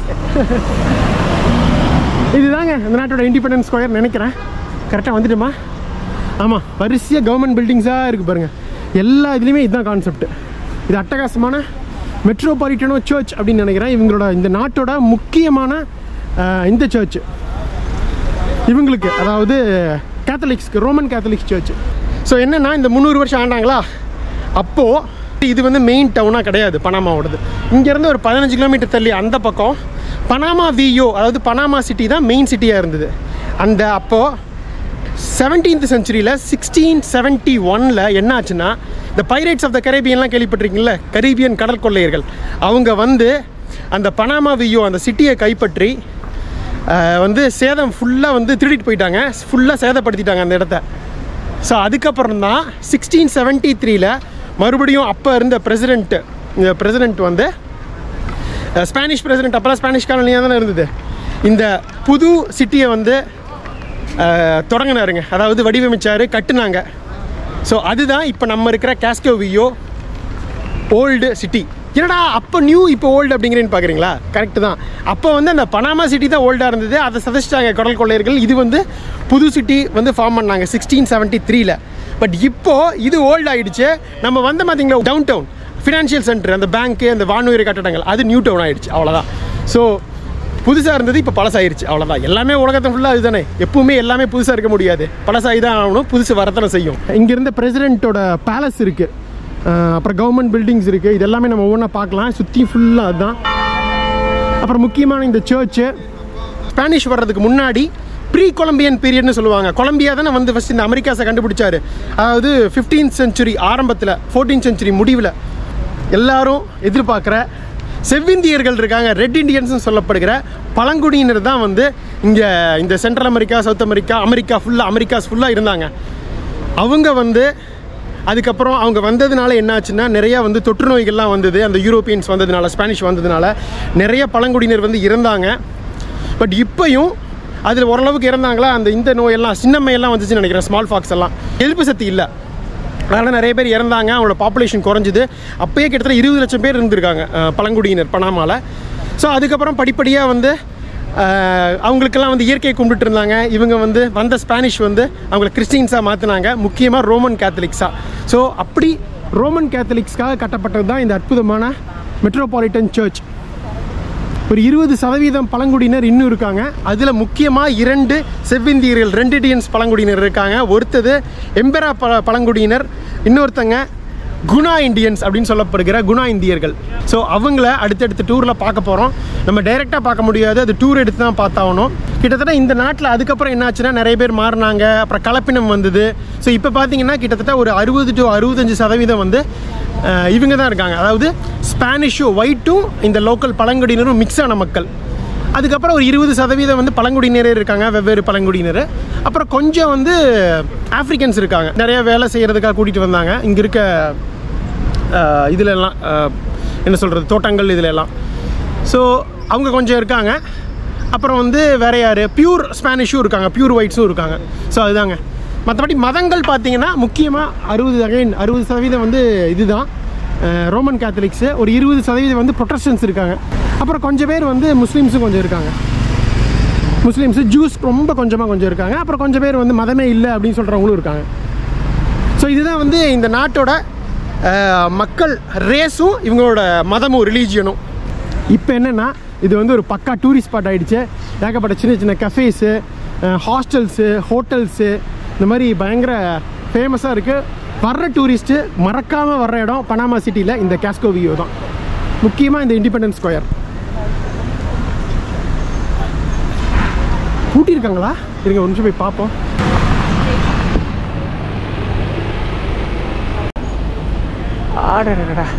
இதுதாங்க இந்த நாட்டோட இண்டிபெண்டன்ஸ் ஸ்கொயர் நினைக்கிறேன் கரெக்டாக வந்துட்டுமா ஆமாம் வரிசையாக கவர்மெண்ட் பில்டிங்ஸாக இருக்குது பாருங்கள் எல்லா இதுலேயுமே இதுதான் கான்செப்ட் இது அட்டகாசமான மெட்ரோபாலிட்டனோ சர்ச் அப்படின்னு நினைக்கிறேன் இவங்களோட இந்த நாட்டோட முக்கியமான அஹ், இந்த சர்ச் இவங்களுக்கு அதாவது கேத்தலிக்ஸ்க்கு ரோமன் கேத்தலிக்ஸ் சர்ச் ஸோ என்னென்னா இந்த முந்நூறு வருஷம் ஆண்டாங்களா அப்போது இது வந்து மெயின் டவுனாக கிடையாது பனாமாவோடது இங்கேருந்து ஒரு பதினஞ்சு கிலோமீட்டர் தள்ளி அந்த பக்கம் பனாமா வியோ அதாவது பனாமா சிட்டி தான் மெயின் சிட்டியாக இருந்தது அந்த அப்போது செவன்டீன்த் செஞ்சுரியில் சிக்ஸ்டீன் செவன்ட்டி ஒனில் என்ன ஆச்சுன்னா இந்த பைரேட்ஸ் ஆஃப் த கரேபியன்லாம் கேள்விப்பட்டிருக்கீங்களா கரீபியன் கடல் கொள்ளையர்கள் அவங்க வந்து அந்த பனாமா வியோ அந்த சிட்டியை கைப்பற்றி அஹ், வந்து சேதம் ஃபுல்லாக வந்து திருடிட்டு போயிட்டாங்க ஃபுல்லாக சேதப்படுத்திட்டாங்க அந்த இடத்த ஸோ அதுக்கப்புறம் தான் சிக்ஸ்டீன் செவன்ட்டி த்ரீல மறுபடியும் அப்போ இருந்த பிரசிடென்ட்டு இந்த பிரசிடென்ட் வந்து அஹ், ஸ்பானிஷ் பிரசிடென்ட் அப்போலாம் ஸ்பானிஷ் காலனியாக தானே இருந்தது இந்த புது சிட்டியை வந்து அஹ், தொடங்கினாருங்க அதாவது வடிவமைச்சார் கட்டுனாங்க ஸோ அதுதான் இப்போ நம்ம இருக்கிற காஸ்கோவியோ ஓல்டு சிட்டி என்னடா அப்போ நியூ இப்போ ஓல்டு அப்படிங்கிறேன்னு பார்க்குறீங்களா கரெக்டு தான் அப்போ வந்து அந்த பனாமா சிட்டி தான் ஓல்டாக இருந்தது அதை சதச்சிட்டாங்க கடல் கொள்ளையர்கள் இது வந்து புது சிட்டி வந்து ஃபார்ம் பண்ணாங்க சிக்ஸ்டீன் செவன்ட்டி த்ரீல பட் இப்போது இது ஓல்டு ஆயிடுச்சு நம்ம வந்த பார்த்தீங்களா டவுன் டவுன் ஃபினான்ஷியல் சென்டர் அந்த பேங்க்கு அந்த வானுயிர் கட்டடங்கள் அது நியூ டவுன் ஆயிடுச்சு அவ்வளோதான் ஸோ புதுசாக இருந்தது இப்போ பழசாயிருச்சு அவ்வளோதான் எல்லாமே உலகத்தை ஃபுல்லாக அதுதானே எப்பவுமே எல்லாமே புதுசாக இருக்க முடியாது பழசாகி தான் ஆகணும் புதுசு வரத்தனை செய்யும் இங்கே இருந்த பிரசிடென்ட்டோட பேலஸ் இருக்குது அப்புறம் கவர்மெண்ட் பில்டிங்ஸ் இருக்குது இது எல்லாமே நம்ம ஒவ்வொன்றா பார்க்கலாம் சுற்றி ஃபுல்லாக அதுதான் அப்புறம் முக்கியமான இந்த சர்ச்சு ஸ்பானிஷ் வர்றதுக்கு முன்னாடி ப்ரீ கொலம்பியன் பீரியட்னு சொல்லுவாங்க கொலம்பியா தானே வந்து ஃபஸ்ட் இந்த அமெரிக்காஸை கண்டுபிடிச்சாரு அதாவது ஃபிஃப்டீன்த் செஞ்சுரி ஆரம்பத்தில் ஃபோர்டீன் செஞ்சுரி முடிவில் எல்லாரும் எதிர்பார்க்குற செவ்விந்தியர்கள் இருக்காங்க ரெட் இண்டியன்ஸ்னு சொல்லப்படுகிற பழங்குடியினர் தான் வந்து இங்கே இந்த central America south America America ஃபுல்லாக அமெரிக்காஸ் ஃபுல்லாக இருந்தாங்க அவங்க வந்து அதுக்கப்புறம் அவங்க வந்ததுனால என்னாச்சுன்னா நிறையா வந்து தொற்று நோய்கள்லாம் வந்தது அந்த யூரோப்பியன்ஸ் வந்ததுனால ஸ்பானிஷ் வந்ததுனால நிறைய பழங்குடியினர் வந்து இறந்தாங்க பட் இப்போயும் அதில் ஓரளவுக்கு இறந்தாங்களா அந்த இந்த நோயெல்லாம் சின்னம்மையெல்லாம் வந்துச்சுன்னு நினைக்கிறேன் ஸ்மால் ஃபாக்ஸ் எல்லாம் எதிர்ப்பு சக்தி இல்லை அதனால் நிறைய பேர் இறந்தாங்க அவங்களோட பாப்புலேஷன் குறைஞ்சிது அப்பயே கிட்டத்தட்ட இருபது லட்சம் பேர் இருந்திருக்காங்க அஹ், பழங்குடியினர் பனாமாவில் ஸோ அதுக்கப்புறம் படிப்படியாக வந்து அஹ், அவங்களுக்கெல்லாம் வந்து இயற்கையை கும்பிட்டு இருந்தாங்க இவங்க வந்து வந்த ஸ்பானிஷ் வந்து அவங்கள கிறிஸ்டின்ஸாக மாற்றினாங்க முக்கியமாக ரோமன் கேத்தலிக்ஸாக ஸோ அப்படி ரோமன் கேத்தலிக்ஸ்க்காக கட்டப்பட்டது தான் இந்த அற்புதமான மெட்ரோபாலிட்டன் சர்ச் ஒரு இருபது சதவீதம் பழங்குடியினர் இன்னும் இருக்காங்க அதில் முக்கியமாக இரண்டு செவ்விந்தியர்கள் ரெண்டு டியன்ஸ் பழங்குடியினர் இருக்காங்க ஒருத்தது எம்பெரா ப பழங்குடியினர் இன்னொருத்தங்க குணா இந்தியன்ஸ் அப்படின்னு சொல்லப்படுகிற குணா இந்தியர்கள் ஸோ அவங்கள அடுத்தடுத்த டூரில் பார்க்க போகிறோம் நம்ம டைரெக்டாக பார்க்க முடியாது அது டூர் எடுத்து தான் பார்த்தாகணும் கிட்டத்தட்ட இந்த நாட்டில் அதுக்கப்புறம் என்னாச்சுன்னா நிறைய பேர் மாறினாங்க அப்புறம் கலப்பினம் வந்தது ஸோ இப்போ பார்த்தீங்கன்னா கிட்டத்தட்ட ஒரு அறுபது டு அறுபத்தஞ்சு சதவீதம் வந்து அஹ், இவங்க தான் இருக்காங்க அதாவது ஸ்பானிஷும் ஒயிட்டும் இந்த லோக்கல் பழங்குடியினரும் மிக்ஸ் ஆன மக்கள் அதுக்கப்புறம் ஒரு இருபது சதவீதம் வந்து பழங்குடியினரே இருக்காங்க வெவ்வேறு பழங்குடியினர் அப்புறம் கொஞ்சம் வந்து ஆஃப்ரிக்கன்ஸ் இருக்காங்க நிறைய வேலை செய்கிறதுக்காக கூட்டிகிட்டு வந்தாங்க இங்கே இருக்க அஹ், இதுல எல்லாம் அஹ், என்ன சொல்கிறது தோட்டங்கள் இதுல எல்லாம் ஸோ அவங்க கொஞ்சம் இருக்காங்க அப்புறம் வந்து வேற யார் பியூர் ஸ்பானிஷும் இருக்காங்க பியூர் ஒயிட்ஸும் இருக்காங்க ஸோ அதுதாங்க மற்றபடி மதங்கள் பார்த்தீங்கன்னா முக்கியமாக அறுபது அகைன் அறுபது சதவீதம் வந்து இதுதான் அஹ், ரோமன் கேத்தலிக்ஸு ஒரு இருபது சதவீதம் வந்து ப்ரொட்டஸ்டன்ஸ் இருக்காங்க அப்புறம் கொஞ்சம் பேர் வந்து முஸ்லீம்ஸும் கொஞ்சம் இருக்காங்க முஸ்லீம்ஸு ஜூஸ் ரொம்ப கொஞ்சமாக கொஞ்சம் இருக்காங்க அப்புறம் கொஞ்சம் பேர் வந்து மதமே இல்லை அப்படின்னு சொல்கிறவங்களும் இருக்காங்க ஸோ இதுதான் வந்து இந்த நாட்டோட அஹ், மக்கள் ரேஸும் இவங்களோட மதமும் ரிலீஜியனும் இப்போ என்னென்னா இது வந்து ஒரு பக்கா டூரிஸ்ட் ஸ்பாட் ஆகிடுச்சு ஏகப்பட்ட சின்ன சின்ன கஃபேஸு ஹாஸ்டல்ஸு ஹோட்டல்ஸு இந்த மாதிரி பயங்கர ஃபேமஸாக இருக்குது வர்ற டூரிஸ்ட்டு மறக்காமல் வர்ற இடம் பனாமா சிட்டியில் இந்த கேஸ்கோ வியூ தான் முக்கியமாக இந்த இண்டிபெண்டன்ஸ் ஸ்கொயர் பூட்டியிருக்காங்களா இருங்க ஒரு நிமிஷம் போய் பார்ப்போம் ஆடடடா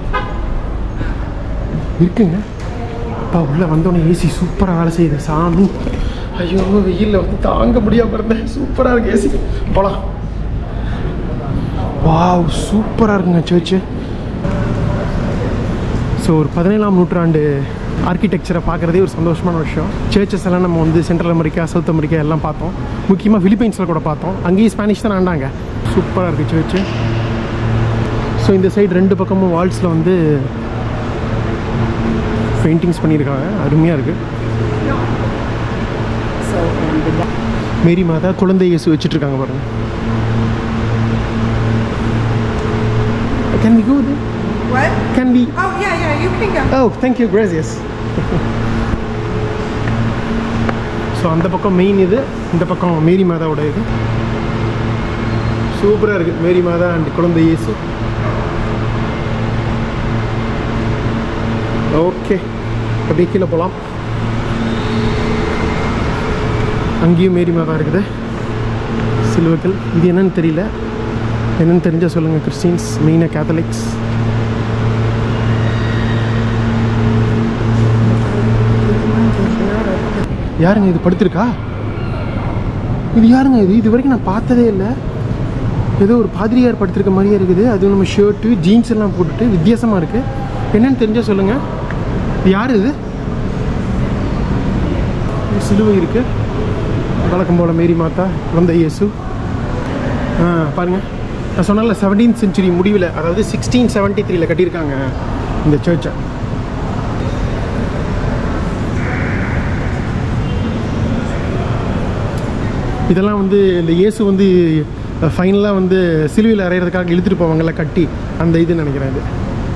இருக்குங்க அப்பா உள்ளே வந்தோடனே ஏசி சூப்பராக வேலை செய்யுது சாமி ஐயோ வெயிலில் வந்து தாங்க முடியாமல் இருந்தேன் சூப்பராக இருக்கு ஏசி போகலாம் வாவ் சூப்பராக இருக்குங்க சர்ச்சு ஸோ ஒரு பதினேழாம் நூற்றாண்டு ஆர்கிடெக்சரை பார்க்குறதே ஒரு சந்தோஷமான விஷயம் சர்ச்சஸ் எல்லாம் நம்ம வந்து சென்ட்ரல் அமெரிக்கா சவுத் அமெரிக்கா எல்லாம் பார்த்தோம் முக்கியமாக பிலிப்பைன்ஸில் கூட பார்த்தோம் அங்கேயும் ஸ்பானிஷ் தான் ஆண்டாங்க சூப்பராக இருக்குது சர்ச்சு ஸோ இந்த சைடு ரெண்டு பக்கமும் வால்ஸில் வந்து பெயிண்டிங்ஸ் பண்ணியிருக்காங்க அருமையாக இருக்குது மேரி மாதா குழந்தை இயேசு வச்சுட்டு இருக்காங்க பாருங்க can we go What? Can we Oh, yeah, yeah, you can go. Oh thank you கிராசியஸ் ஸோ அந்த பக்கம் மெயின் இது இந்த பக்கம் மேரி மாதாவோட இது சூப்பராக இருக்குது மேரி மாதா அண்ட் குழந்தை இயேசு ஓகே அப்படியே கீழே போகலாம் அங்கேயும் மேரி மாதா இருக்குது சிலுவைகள் இது என்னன்னு தெரியல என்னன்னு தெரிஞ்சால் சொல்லுங்கள் கிறிஸ்டின்ஸ் மெயினாக கேத்தலிக்ஸ் யாருங்க இது படுத்திருக்கா இது யாருங்க இது இது வரைக்கும் நான் பார்த்ததே இல்லை ஏதோ ஒரு பாதிரியார் படுத்திருக்க மாதிரியே இருக்குது அதுவும் நம்ம ஷர்ட்டு ஜீன்ஸ் எல்லாம் போட்டுட்டு வித்தியாசமாக இருக்குது என்னன்னு தெரிஞ்சால் சொல்லுங்கள் இது யார் இது இது சிலுவை இருக்குது வழக்கம் போல் மேரி மாதா குழந்தை இயேசு ஆ பாருங்கள் நான் சொன்னல செவன்டீன் செஞ்சுரி முடிவில் அதாவது சிக்ஸ்டீன் செவன்ட்டி த்ரீல கட்டியிருக்காங்க இந்த சர்ச்சை இதெல்லாம் வந்து இந்த இயேசு வந்து ஃபைனலாக வந்து சிலுவையில் அறையிறதுக்காக இழுத்துட்டு போவாங்கல்ல கட்டி அந்த இது நினைக்கிறேன் இது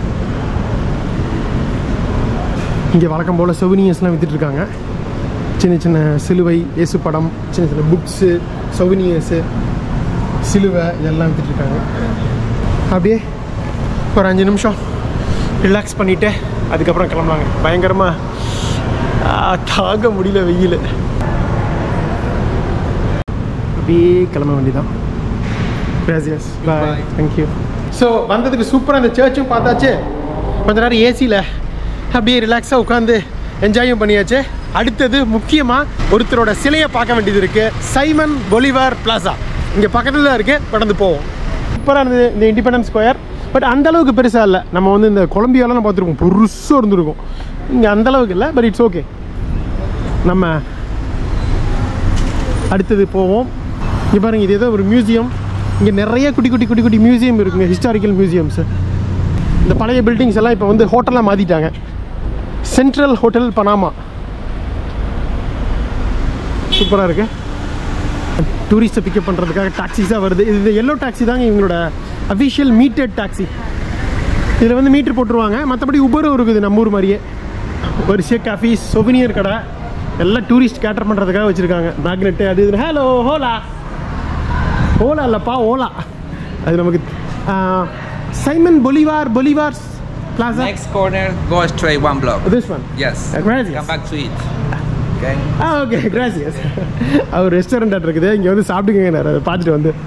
இங்கே வழக்கம் போல் சொவினியர்ஸ்லாம் வித்துட்டு இருக்காங்க சின்ன சின்ன சிலுவை இயேசு படம் சின்ன சின்ன புக்ஸு சொவினியர்ஸு சிலுவை இதெல்லாம் வித்துட்டு இருக்காங்க அப்படியே ஒரு அஞ்சு நிமிஷம் ரிலாக்ஸ் பண்ணிவிட்டு அதுக்கப்புறம் கிளம்பலாங்க பயங்கரமாக தாங்க முடியல வெயில் அப்படியே கிளம்ப வேண்டியதான் கிராசியஸ் பாய் தேங்க்யூ ஸோ வந்ததுக்கு சூப்பராக அந்த சர்ச்சும் பார்த்தாச்சு கொஞ்ச நேரம் ஏசியில் அப்படியே ரிலாக்ஸாக உட்காந்து என்ஜாயும் பண்ணியாச்சு அடுத்தது முக்கியமாக ஒருத்தரோட சிலையை பார்க்க வேண்டியது இருக்குது சைமன் பொலிவார் பிளாசா இங்கே பக்கத்தில் தான் இருக்குது கடந்து போவோம் சூப்பராக இருந்தது இந்த இண்டிபெண்டன்ஸ் ஸ்கொயர் பட் அந்த அளவுக்கு பெருசாக இல்லை நம்ம வந்து இந்த கொலம்பியாலாம் பார்த்துருக்கோம் பெருசாக இருந்திருக்கும் இங்கே அந்த அளவுக்கு இல்லை பட் இட்ஸ் ஓகே நம்ம அடுத்தது போவோம் இங்கே பாருங்க இது ஏதோ ஒரு மியூசியம் இங்கே நிறைய குட்டி குட்டி குட்டி குட்டி மியூசியம் இருக்குங்க ஹிஸ்டாரிக்கல் மியூசியம்ஸு இந்த பழைய பில்டிங்ஸ் எல்லாம் இப்போ வந்து ஹோட்டலாக மாற்றிட்டாங்க சென்ட்ரல் ஹோட்டல் பனாமா சூப்பராக இருக்கு டூரிஸ்ட்டை பிக்கப் பண்ணுறதுக்காக டாக்ஸிஸாக வருது இது இந்த எல்லோ டாக்ஸி தாங்க இவங்களோட அஃபிஷியல் மீட்டட் டாக்ஸி இதில் வந்து மீட்ரு போட்டுருவாங்க மற்றபடி உபரும் இருக்குது நம்ம ஊர் மாதிரியே வரிசை காஃபி சொவினியர் கடை எல்லாம் டூரிஸ்ட் கேட்டர் பண்ணுறதுக்காக வச்சுருக்காங்க மேக்னெட்டு அது இது ஹலோ ஹோலா ஓலா இல்லைப்பா ஓலா அது நமக்கு Simon Bolivar Bolivar plaza Next corner, go straight one block. This one Yes. Gracias. Come back to it. Okay. Ah okay கிராசியஸ் அவர் ரெஸ்டாரண்ட் இருக்குது இங்கே வந்து சாப்பிட்டுங்க அதை பார்த்துட்டு வந்து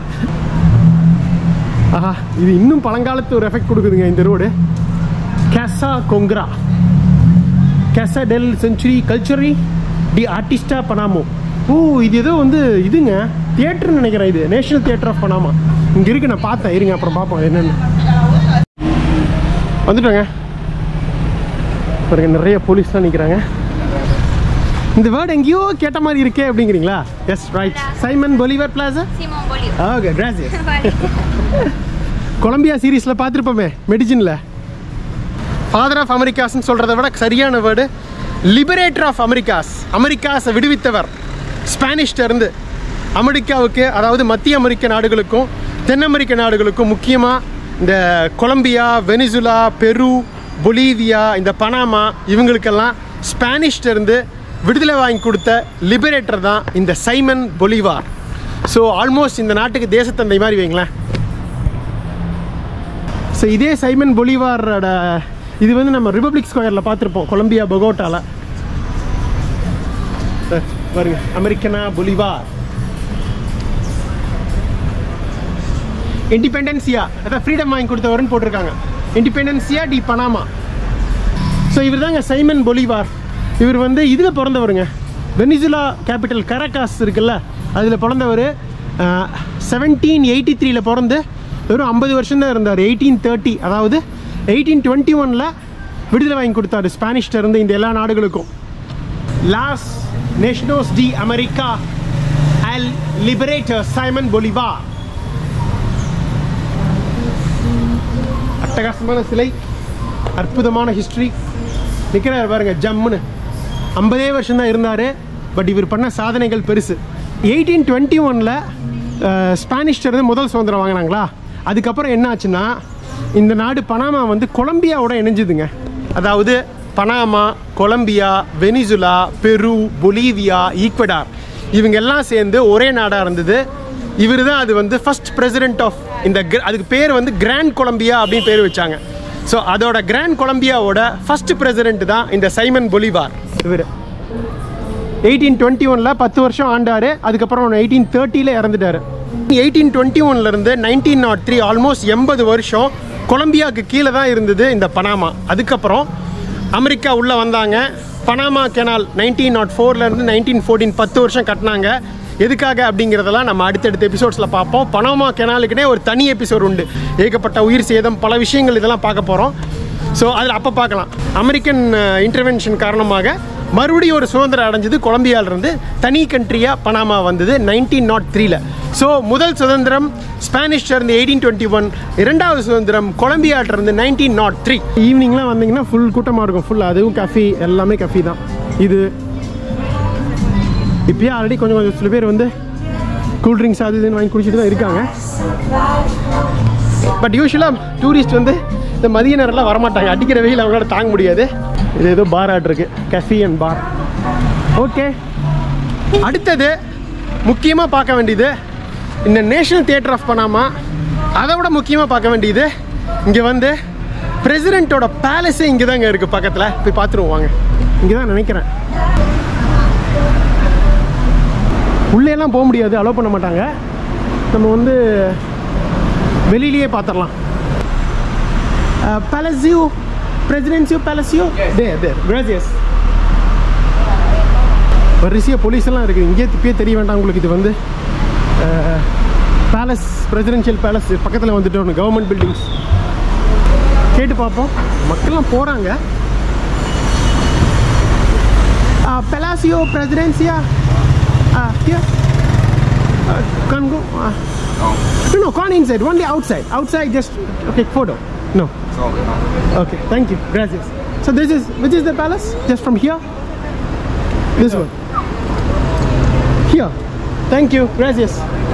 ஆஹா இது இன்னும் பழங்காலத்து ஒரு எஃபெக்ட் கொடுக்குதுங்க இந்த ரோடு கேசா கொங்க்ரா கேசா டெல் செஞ்சுரி கல்ச்சரி டி ஆர்டிஸ்டா பனாமோ ஓ இது ஏதோ வந்து இதுங்க தியேட்டர்னு நினைக்கிறேன் இது நேஷனல் தியேட்டர் ஆஃப் பனாமா இங்கே இருக்கு நான் பார்த்தேன் இருங்க அப்புறம் பார்ப்போம் என்னென்னு வந்துட்டோங்க பாருங்க நிறைய போலீஸ்லாம் நிற்கிறாங்க இந்த வேர்டு எங்கேயோ கேட்ட மாதிரி இருக்கே அப்படிங்கிறீங்களா yes right Simon Bolivar plaza Simón Bolívar. Okay கிராசியஸ் Vale. கொலம்பியா சீரீஸில் பார்த்துருப்போமே மெடிஜினில் ஃபாதர் ஆஃப் அமெரிக்காஸ்னு சொல்கிறத விட சரியான வேர்டு லிபரேட்டர் ஆஃப் அமெரிக்காஸ் அமெரிக்காஸை விடுவித்தவர் ஸ்பானிஷ்ட இருந்து அமெரிக்காவுக்கு அதாவது மத்திய அமெரிக்க நாடுகளுக்கும் தென் அமெரிக்க நாடுகளுக்கும் முக்கியமாக இந்த கொலம்பியா வெனிசுலா பெரு பொலிவியா இந்த பனாமா இவங்களுக்கெல்லாம் ஸ்பானிஷ்ட இருந்து விடுதலை வாங்கி கொடுத்த லிபரேட்டர் தான் இந்த சைமன் பொலிவார் ஸோ ஆல்மோஸ்ட் இந்த நாட்டுக்கு தேசத்தந்தை மாதிரி வைங்களேன் ஸோ இதே சைமன் பொலிவாரோட இது வந்து நம்ம ரிபப்ளிக் ஸ்கொயரில் பார்த்துருப்போம் கொலம்பியா பொகோட்டாவில் பாருங்க அமெரிக்கனா பொலிவார் இண்டிபெண்டன்சியா அதான் ஃப்ரீடம் வாங்கி கொடுத்தவருன்னு போட்டிருக்காங்க இண்டிபெண்டன்சியா டி பனாமா ஸோ இவர் தாங்க சைமன் பொலிவார் இவர் வந்து இதில் பிறந்தவருங்க வெனிசுலா கேபிட்டல் கரகாஸ் இருக்குல்ல அதில் பிறந்தவர் செவன்டீன் எயிட்டி த்ரீல பிறந்து வெறும் ஐம்பது வருஷம் தான் இருந்தார் எயிட்டீன் தேர்ட்டி அதாவது எயிட்டீன் டுவெண்ட்டி ஒனில் விடுதலை வாங்கி கொடுத்தாரு ஸ்பானிஷ்ட இருந்து இந்த எல்லா நாடுகளுக்கும் லாஸ் நேஷனோஸ் டி அமெரிக்கா அல் லிபரேட்டர் சைமன் பொலிவா அட்டகாசமான சிலை அற்புதமான ஹிஸ்ட்ரி நிற்கிறார் பாருங்க ஜம்முன்னு ஐம்பதே வருஷம் தான் இருந்தார் பட் இவர் பண்ண சாதனைகள் பெருசு எயிட்டீன் டுவெண்ட்டி ஒனில் ஸ்பானிஷ்டர் முதல் சுதந்திரம் வாங்கினாங்களா அதுக்கப்புறம் என்ன ஆச்சுன்னா இந்த நாடு பனாமா வந்து கொலம்பியாவோட இணைஞ்சுதுங்க அதாவது Panama Colombia Venezuela Peru Bolivia Ecuador இவங்க எல்லாம் சேர்ந்து ஒரே நாடாக இருந்தது இவர் தான் அது வந்து ஃபர்ஸ்ட் பிரசிடென்ட் ஆஃப் இந்த gr- அதுக்கு பேர் வந்து கிராண்ட் கொலம்பியா அப்படின்னு பேர் வச்சாங்க ஸோ அதோட கிராண்ட் கொலம்பியாவோட ஃபர்ஸ்ட் பிரசிடென்ட் தான் இந்த சைமன் பொலிவார் இவர் எயிட்டீன் டுவெண்ட்டி ஒனில் பத்து வருஷம் ஆண்டார் அதுக்கப்புறம் எயிட்டீன் தேர்ட்டியில் இறந்துட்டார் எயிட்டீன் டுவெண்ட்டி ஒன்லேருந்து நைன்டீன் நாட் த்ரீ ஆல்மோஸ்ட் எண்பது வருஷம் கொலம்பியாவுக்கு கீழே தான் இருந்தது இந்த பனாமா அதுக்கப்புறம் அமெரிக்கா உள்ளே வந்தாங்க பனாமா கெனால் நைன்டீன் நாட் ஃபோர்லேருந்து நைன்டீன் ஃபோர்டீன் பத்து வருஷம் கட்டினாங்க எதுக்காக அப்படிங்கிறதெல்லாம் நம்ம அடுத்தடுத்த எபிசோட்ஸில் பார்ப்போம் பனாமா கெனாலுக்குனே ஒரு தனி எபிசோட் உண்டு ஏகப்பட்ட உயிர் சேதம் பல விஷயங்கள் இதெல்லாம் பார்க்க போகிறோம் ஸோ அதில் அப்போ பார்க்கலாம் அமெரிக்கன் இன்டர்வென்ஷன் காரணமாக மறுபடியும் ஒரு சுதந்திரம் அடைஞ்சது கொலம்பியாவிலிருந்து தனி கண்ட்ரியாக பனாமா வந்தது நைன்டீன் நாட் த்ரீல ஸோ முதல் சுதந்திரம் ஸ்பானிஷ்ல இருந்து எயிட்டீன் டுவெண்ட்டி ஒன் இரண்டாவது சுதந்திரம் கொலம்பியாட்ட இருந்து நைன்டீன் நாட் த்ரீ ஈவினிங்லாம் வந்தீங்கன்னா ஃபுல் கூட்டமாக இருக்கும் ஃபுல் அதுவும் கஃபி எல்லாமே கஃபி தான் இது இப்பயே ஆல்ரெடி கொஞ்சம் கொஞ்சம் சில பேர் வந்து கூல் ட்ரிங்க்ஸ் அது இதுன்னு வாங்கி குடிச்சிட்டு தான் இருக்காங்க பட் யூஸ்வலாக டூரிஸ்ட் வந்து இந்த மதிய நேரம்லாம் வரமாட்டாங்க அடிக்கிற வெயில் அவங்களால தாங்க முடியாது இது ஏதோ பார் ஆட் இருக்கு கஃபி அண்ட் பார் ஓகே அடுத்தது முக்கியமாக பார்க்க வேண்டியது இந்த நேஷனல் தியேட்டர் ஆஃப் பனாமா அதை விட முக்கியமாக பார்க்க வேண்டியது இங்கே வந்து பிரசிடெண்ட்டோட பேலஸே இங்கே தாங்க இருக்குது பக்கத்தில் போய் பார்த்துருவோம் வாங்க இங்கே தான் நினைக்கிறேன் உள்ளேலாம் போக முடியாது அலோவ் பண்ண மாட்டாங்க நம்ம வந்து வெளியிலேயே பார்த்துடலாம் பேலசியோ பிரசிடென்சியோ பேலசியோ தே தே கிராசியஸ் வரிசையாக போலீஸ் எல்லாம் இருக்குது இங்கே இப்பயே தெரிய வேண்டாம் உங்களுக்கு இது வந்து பேலஸ் பிரசிடென்ஷியல் பேலஸ் பக்கத்தில் வந்துட்டு ஒன்று கவர்மெண்ட் பில்டிங்ஸ் கேட்டு பார்ப்போம் மக்கள்லாம் போகிறாங்க பெலாசியோ பிரசிடென்சியா here uh, can't go uh, no no can't inside only outside outside just okay photo no okay thank you gracias so this is which is the palace just from here this one here thank you gracias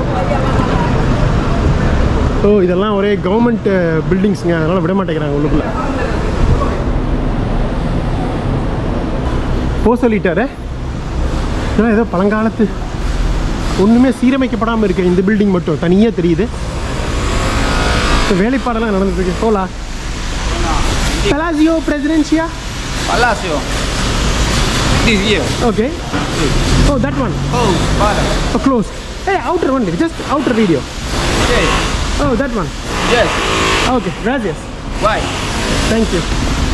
ஓ இதெல்லாம் ஒரே government பில்டிங்ஸுங்க அதனால் விட மாட்டேங்கிறாங்க உள்ளுக்குள்ள போ சொல்லிட்டாரு இதெல்லாம் ஏதோ பழங்காலத்து ஒன்றுமே சீரமைக்கப்படாமல் இருக்கு இந்த பில்டிங் மட்டும் தனியாக தெரியுது இப்ப வேலைப்பாடெல்லாம் நடந்துட்டு இருக்கு போலா பலாசியோ பிரசிடென்சியா Palacio. This year. Okay oh that one Oh, palace. Oh, close. Hey, outer one, just outer video. Yes. Oh, that one. Yes. Okay, gracias. Why? Thank you.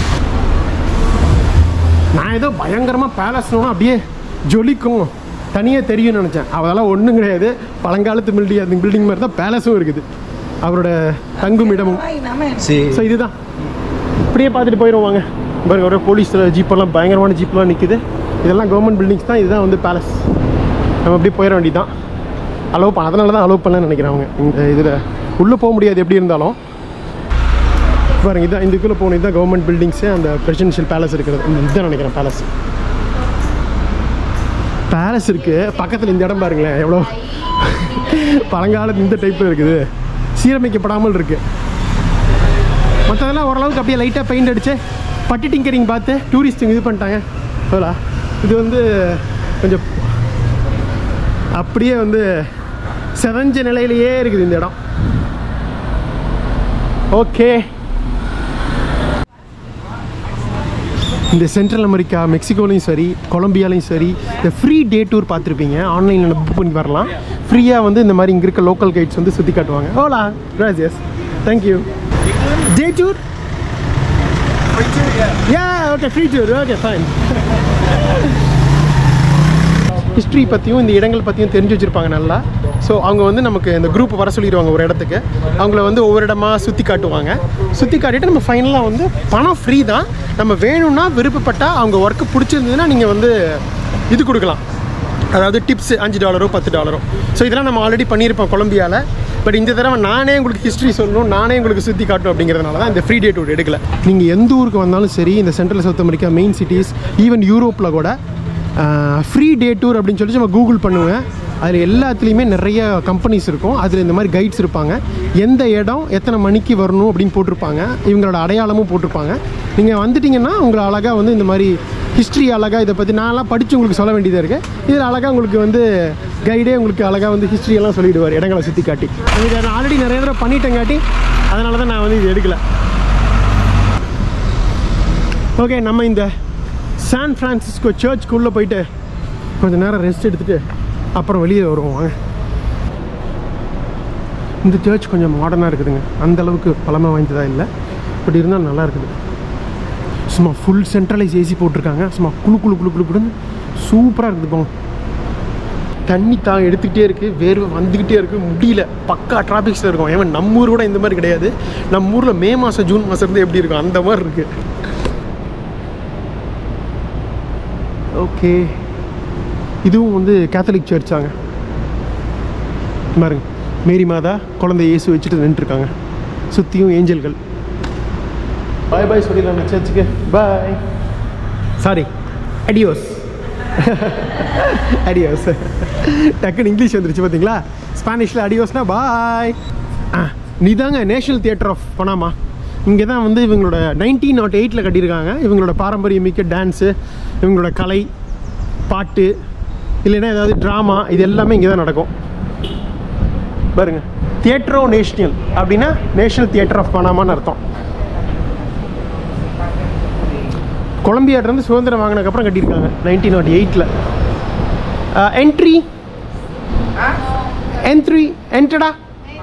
நான் ஏதோ பயங்கரமாக பேலஸ்னோன்னா அப்படியே ஜொலிக்கும் தனியாக தெரியும்னு நினச்சேன் அதெல்லாம் ஒன்றும் கிடையாது பழங்காலத்து பில்டிங் அந்த பில்டிங் மாதிரி தான் பேலஸும் இருக்குது அவரோட தங்கும் இடமும் Sí. ஸோ இதுதான் இப்படியே பார்த்துட்டு போயிடுவாங்க பாருங்க ஒரு போலீஸ் ஜீப்பெல்லாம் பயங்கரமான ஜீப்லாம் நிற்குது இதெல்லாம் கவர்மெண்ட் பில்டிங்ஸ் தான் இதுதான் வந்து பேலஸ் நம்ம அப்படியே போயிட வேண்டியதான் அலோவ் பண்ண அதனால தான் அலோவ் பண்ணலன்னு நினைக்கிறேன் அவங்க இந்த இதில் உள்ளே போக முடியாது எப்படி இருந்தாலும் பாருங்க இதான் இதுக்குள்ளே போகணும் இதுதான் கவர்மெண்ட் பில்டிங்ஸு அந்த பிரசிடென்ஷியல் பேலஸ் இருக்கிறது இந்த இதுதான் நினைக்கிறேன் பேலஸ் பேலஸ் இருக்குது பக்கத்தில் இந்த இடம் பாருங்களேன் எவ்வளோ பழங்காலத்து இந்த டைப்பில் இருக்குது சீரமைக்கப்படாமல் இருக்குது மற்றதெல்லாம் ஓரளவுக்கு அப்படியே லைட்டாக பெயிண்ட் அடிச்சு பட்டி டிங்கரிங் பார்த்து டூரிஸ்ட்டுங்க இது பண்ணிட்டாங்க போலா இது வந்து கொஞ்சம் அப்படியே வந்து செதஞ்ச நிலையிலேயே இருக்குது இந்த இடம் ஓகே இந்த சென்ட்ரல் அமெரிக்கா மெக்சிகோலையும் சரி கொலம்பியாலையும் சரி இந்த ஃப்ரீ டே டூர் பார்த்துருப்பீங்க ஆன்லைனில் புக் பண்ணி வரலாம் ஃப்ரீயாக வந்து இந்த மாதிரி இங்கே இருக்க லோக்கல் கைட்ஸ் வந்து சுற்றி காட்டுவாங்க ஓலா கிராசியஸ் thank you day tour yeah okay free tour okay fine history பற்றியும் இந்த இடங்கள் பற்றியும் தெரிஞ்சு வச்சுருப்பாங்க நல்லா ஸோ அவங்க வந்து நமக்கு இந்த குரூப் வர சொல்லிடுவாங்க ஒரு இடத்துக்கு அவங்கள வந்து ஒவ்வொரு இடமா சுற்றி காட்டுவாங்க சுற்றி காட்டிட்டு நம்ம ஃபைனலாக வந்து பணம் ஃப்ரீ தான் நம்ம வேணும்னா விருப்பப்பட்டால் அவங்க ஒர்க்கு பிடிச்சிருந்ததுன்னா நீங்கள் வந்து இது கொடுக்கலாம் அதாவது டிப்ஸ் அஞ்சு டாலரோ பத்து டாலரோ ஸோ இதெல்லாம் நம்ம ஆல்ரெடி பண்ணியிருப்போம் கொலம்பியாவில் பட் இந்த தடவை நானே உங்களுக்கு ஹிஸ்ட்ரி சொல்லணும் நானே உங்களுக்கு சுற்றி காட்டணும் அப்படிங்கிறதுனால தான் இந்த ஃப்ரீ டே டூர் எடுக்கல நீங்கள் எந்த ஊருக்கு வந்தாலும் சரி இந்த central south America main cities even யூரோப்பில் கூட ஃப்ரீ டே டூர் அப்படின்னு சொல்லி நம்ம கூகுள் பண்ணுவேன் அதில் எல்லாத்துலேயுமே நிறைய கம்பெனிஸ் இருக்கும் அதில் இந்த மாதிரி கைட்ஸ் இருப்பாங்க எந்த இடம் எத்தனை மணிக்கு வரணும் அப்படின்னு போட்டிருப்பாங்க இவங்களோட அடையாளமும் போட்டிருப்பாங்க நீங்கள் வந்துட்டிங்கன்னா உங்களை அழகாக வந்து இந்த மாதிரி ஹிஸ்ட்ரி அழகாக இதை பற்றி நான்லாம் படித்து உங்களுக்கு சொல்ல வேண்டியதாக இருக்குது இதில் அழகாக உங்களுக்கு வந்து கைடே உங்களுக்கு அழகாக வந்து history எல்லாம் சொல்லிடுவார் இடங்களை சுற்றி காட்டி இதை நான் ஆல்ரெடி நிறைய தடவை பண்ணிட்டேங்காட்டி அதனால தான் நான் வந்து இது எடுக்கலை ஓகே நம்ம இந்த சான் ஃப்ரான்சிஸ்கோ சர்ச்சுக்குள்ளே போயிட்டு கொஞ்சம் நேரம் ரெஸ்ட் எடுத்துகிட்டு அப்புறம் வெளியே வருவோம் வாங்க இந்த சர்ச் கொஞ்சம் மாடர்னாக இருக்குதுங்க அந்த அளவுக்கு பழமை வாய்ந்ததாக இல்லை பட் இருந்தால் நல்லா இருக்குது சும்மா ஃபுல் சென்ட்ரலைஸ் ஏசி போட்டிருக்காங்க சும்மா குளு குளு குளு குளு குளுன்னு சூப்பராக இருக்குது போங்க தண்ணி தான் எடுத்துக்கிட்டே இருக்குது வேர்வை வந்துக்கிட்டே இருக்குது முடியல பக்கா டிராஃபிக்ஸில் இருக்கும் ஏன் நம்ம ஊர் கூட இந்த மாதிரி கிடையாது நம்ம ஊரில் மே மாதம் ஜூன் மாதம் இருந்து எப்படி இருக்கும் அந்த மாதிரி இருக்குது ஓகே இதுவும் வந்து கேத்தலிக் சர்ச்சாங்க பாருங்க மேரி மாதா குழந்தை இயேசு வச்சுட்டு நின்றுருக்காங்க சுற்றியும் ஏஞ்சல்கள் பாய் பாய் சொல்லிடலாம் சர்ச்சுக்கு பாய் சாரி அடியோஸ் அடியோஸ் டக்குன்னு இங்கிலீஷ் வந்துருச்சு பார்த்தீங்களா ஸ்பானிஷில் அடியோஸ்னா பாய் ஆ நீ தாங்க நேஷனல் தியேட்டர் ஆஃப் பனாமா இங்கே தான் வந்து இவங்களோட நைன்டீன் நாட் எயிட்டில் கட்டியிருக்காங்க இவங்களோட பாரம்பரியமிக்க டான்ஸு இவங்களோட கலை பாட்டு இல்லைன்னா ஏதாவது ட்ராமா இது எல்லாமே இங்கே தான் நடக்கும் பாருங்க தியேட்டரோ நேஷனல் அப்படின்னா நேஷனல் தியேட்டர் ஆஃப் பனாமான்னு அர்த்தம் கொலம்பியாட்டிலேருந்து சுதந்திரம் வாங்கினதுக்கப்புறம் கட்டியிருக்காங்க நைன்டீன் நாட் எயிட்டில் என்ட்ரி என்ட்ரி என்டடா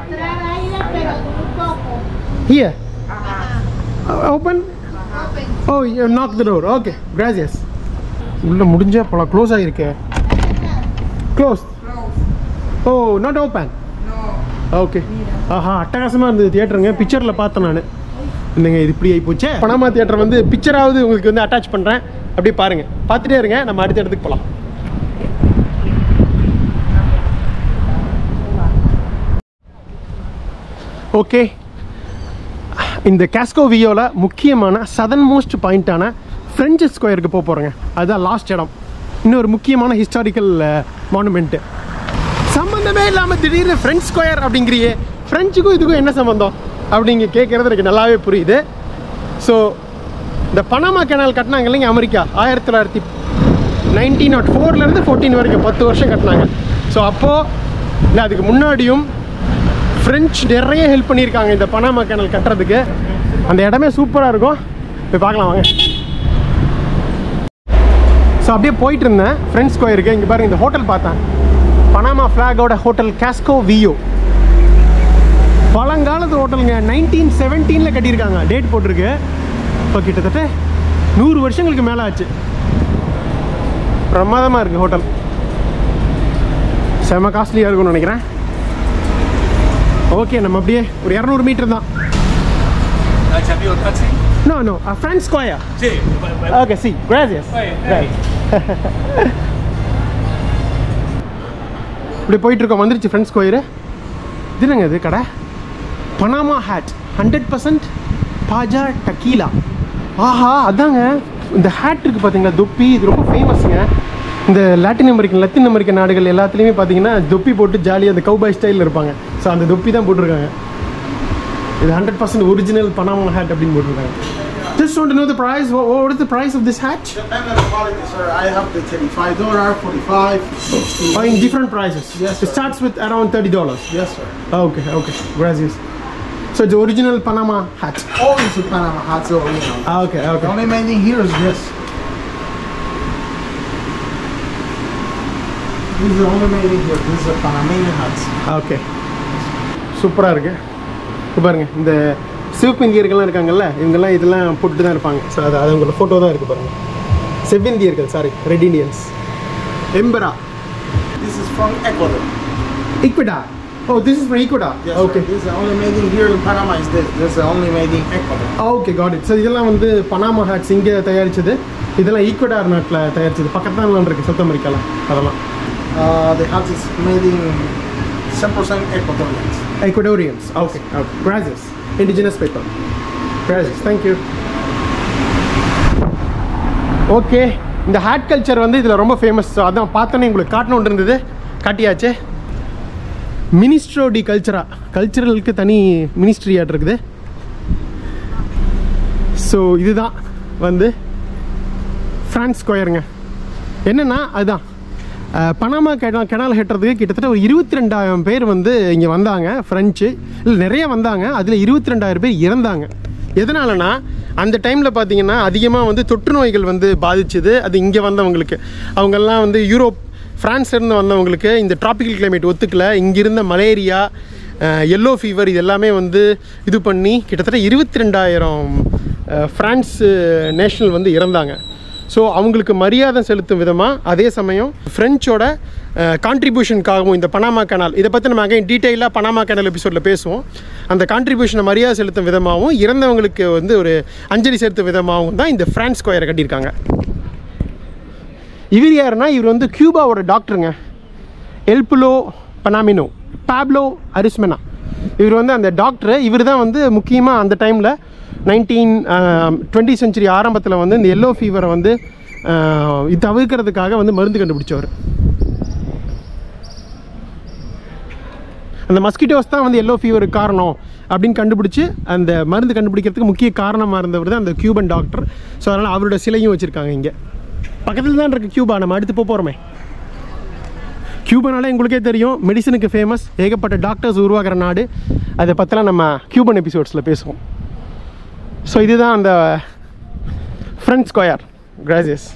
here open oh knock the door okay கிராசியஸ் உள்ள முடிஞ்சா போலாம் க்ளோஸ் ஆகிருக்கே close oh not open okay ஆஹா அட்டகாசமாக இருந்தது தியேட்டருங்க பிக்சரில் பார்த்தேன் நான் இல்லைங்க இது இப்படி ஆகி போச்சே பனாமா தியேட்டர் வந்து பிக்சராவது உங்களுக்கு வந்து அட்டாச் பண்ணுறேன் அப்படியே பாருங்கள் பார்த்துட்டே இருங்க நம்ம அடுத்த இடத்துக்கு போகலாம் ஓகே இந்த காஸ்கோ வியோவில் முக்கியமான சதன் மோஸ்ட் பாயிண்ட்டான ஃப்ரெஞ்சு ஸ்கொயருக்கு போக போகிறோங்க அதுதான் லாஸ்ட் இடம் இன்னொரு முக்கியமான ஹிஸ்டாரிக்கல் மானுமெண்ட்டு சம்மந்தமே இல்லாமல் திடீர்னு ஃப்ரெஞ்ச் ஸ்கொயர் அப்படிங்கிறியே ஃப்ரெஞ்சுக்கும் இதுக்கும் என்ன சம்மந்தம் அப்படிங்க கேட்குறது எனக்கு நல்லாவே புரியுது ஸோ இந்த பனாமா கெனால் கட்டினாங்க இல்லைங்க அமெரிக்கா ஆயிரத்தி தொள்ளாயிரத்தி நைன்டீன் நாட் ஃபோர்லேருந்து ஃபோர்டீன் வரைக்கும் பத்து வருஷம் கட்டினாங்க ஸோ அப்போது இல்லை அதுக்கு முன்னாடியும் ஃப்ரெஞ்ச் நிறைய ஹெல்ப் பண்ணியிருக்காங்க இந்த பனாமா கேனல் கட்டுறதுக்கு அந்த இடமே சூப்பராக இருக்கும் போய் பார்க்கலாம் வாங்க ஸோ அப்படியே போயிட்டு இருந்தேன் ஃப்ரெண்ட்ஸ் கோயிருக்கு இங்கே பாருங்க இந்த ஹோட்டல் பார்த்தேன் பனாமா ஃப்ளாகோட ஹோட்டல் கேஸ்கோ வியோ பழங்காலத்து ஹோட்டலுங்க நைன்டீன் செவன்டீனில் கட்டியிருக்காங்க டேட் போட்டிருக்கு இப்போ கிட்டத்தட்ட நூறு வருஷங்களுக்கு மேலே ஆச்சு பிரமாதமாக இருக்குது ஹோட்டல் செம காஸ்ட்லியாக இருக்கும்னு நினைக்கிறேன் ஓகே நம்ம அப்படியே ஒரு இரநூறு மீட்டர் தான் ¿La Champions el taxi? No no friends square Sí. Okay சி கிராசியஸ் ரைட் இப்படி போயிட்டு இருக்கோம் வந்துருச்சு ஃப்ரெண்ட்ஸ் கோயிரு இது என்னங்க இது கடை பனாமா ஹேட் ஹண்ட்ரட் பர்சன்ட் பாஜா டக்கீலா ஆஹா அதாங்க இந்த ஹேட் இருக்குது பார்த்தீங்களா தொப்பி இது ரொம்ப ஃபேமஸுங்க இந்த லாட்டின் அமெரிக்கன் லத்தீன் அமெரிக்க நாடுகள் எல்லாத்துலேயுமே பார்த்தீங்கன்னா தொப்பி போட்டு ஜாலியாக அந்த கௌபாய் ஸ்டைலில் இருப்பாங்க ஸோ அந்த தொப்பி தான் போட்டிருக்காங்க இது hundred percent original Panama hat அப்படின்னு போட்டிருக்காங்க Just want to know the price. What, what is the price of this hat? Depending on the quality, sir. I have the thirty-five dollar, forty-five, sixty. Oh, in different prices. Yes, It sir. starts with around thirty dollars. Yes, sir. okay, okay. Gracias. So it's the original Panama hat. All these are Panama hats, so you know. Ah, okay, The okay. only main thing here is this. This is the only main thing here. This is a Panamanian hats. Okay சூப்பராக இருக்கு இப்போ பாருங்க இந்த சிவப்பு இந்தியர்கள்லாம் இருக்காங்கல்ல இவங்கெல்லாம் இதெல்லாம் போட்டுட்டு தான் இருப்பாங்க ஸோ அது அது உங்களோட ஃபோட்டோ தான் இருக்குது பாருங்க செவ்விந்தியர்கள் சாரி red Indians Embera This is from Ecuador. Ecuador oh this is from Ecuador Yes, okay sir. This is the only main thing here in Panama is this. This is the only main thing Ecuador. Okay got it so இதெல்லாம் வந்து Panama hats இங்கே தயாரிச்சது இதெல்லாம் Ecuador நாட்டில் தயாரிச்சது பக்கத்துல இருக்குது south அமெரிக்காவில் அதெல்லாம் Uh, the hats is made in 10% Ecuadorians. Ecuadorians. Okay. Okay. Gracias. Indigenous people. Gracias. Thank you. Okay இந்த ஹேட் கல்ச்சர் வந்து இதில் ரொம்ப ஃபேமஸ் ஸோ அதான் பார்த்தோன்னே உங்களுக்கு காட்டணுன்னு இருந்தது காட்டியாச்சு மினிஸ்ட்ரோ டி கல்ச்சரா கல்ச்சரலுக்கு தனி மினிஸ்ட்ரி ஆட் இருக்குது ஸோ இதுதான் வந்து ஃப்ரான்ஸ் ஸ்கொயருங்க என்னென்னா அதுதான் அஹ், பனாமா கெனால் கெனால் ஹெட்டுறதுக்கு கிட்டத்தட்ட ஒரு இருபத்தி ரெண்டாயிரம் பேர் வந்து இங்கே வந்தாங்க ஃப்ரெஞ்சு இல்லை நிறைய வந்தாங்க அதில் இருபத்தி ரெண்டாயிரம் பேர் இறந்தாங்க எதனாலனா அந்த டைமில் பார்த்தீங்கன்னா அதிகமாக வந்து தொற்று நோய்கள் வந்து பாதிச்சுது அது இங்கே வந்தவங்களுக்கு அவங்கெல்லாம் வந்து யூரோப் ஃப்ரான்ஸ்லேருந்து வந்தவங்களுக்கு இந்த டிராபிக்கல் கிளைமேட் ஒத்துக்கல இங்கே இருந்த மலேரியா எல்லோ ஃபீவர் இது எல்லாமே வந்து இது பண்ணி கிட்டத்தட்ட இருபத்தி ரெண்டாயிரம் ஃப்ரான்ஸ் நேஷனல் வந்து இறந்தாங்க ஸோ அவங்களுக்கு மரியாதை செலுத்தும் விதமாக அதே சமயம் ஃப்ரெஞ்சோட கான்ட்ரிபியூஷனுக்காகவும் இந்த பனாமா கனால் இதை பற்றி நம்ம அகைன் டீட்டெயிலாக பனாமா கனால் எபிசோடில் பேசுவோம் அந்த கான்ட்ரிபியூஷனை மரியாதை செலுத்தும் விதமாகவும் இறந்தவங்களுக்கு வந்து ஒரு அஞ்சலி செலுத்தும் விதமாகவும் தான் இந்த ஃப்ரான்ஸ் ஸ்கொயரை கட்டியிருக்காங்க இவர் யாருன்னா இவர் வந்து கியூபாவோட டாக்டருங்க எல்புலோ பனாமினோ பாப்லோ அரிஸ்மெனா இவர் வந்து அந்த டாக்டர் இவர் தான் வந்து முக்கியமாக அந்த டைமில் நைன்டீன் டுவெண்ட்டி செஞ்சுரி ஆரம்பத்தில் வந்து இந்த எல்லோ ஃபீவரை வந்து ஆஹ், இது தவிர்க்கிறதுக்காக வந்து மருந்து கண்டுபிடிச்சவர் அந்த மஸ்கிட்டோஸ் தான் வந்து எல்லோ ஃபீவருக்கு காரணம் அப்படின்னு கண்டுபிடிச்சி அந்த மருந்து கண்டுபிடிக்கிறதுக்கு முக்கிய காரணமாக இருந்தவர் தான் அந்த கியூபன் டாக்டர் ஸோ அதனால் அவரோட சிலையும் வச்சுருக்காங்க இங்கே பக்கத்தில் தான் இருக்குது கியூபா நம்ம அடுத்து போக போகிறோமே கியூபனாலே உங்களுக்கே தெரியும் மெடிசனுக்கு ஃபேமஸ் ஏகப்பட்ட டாக்டர்ஸ் உருவாகிற நாடு அதை பற்றிலாம் நம்ம கியூபன் எபிசோட்ஸில் பேசுவோம் ஸோ இதுதான் அந்த ஃப்ரெண்ட் ஸ்கொயர் கிராசியஸ்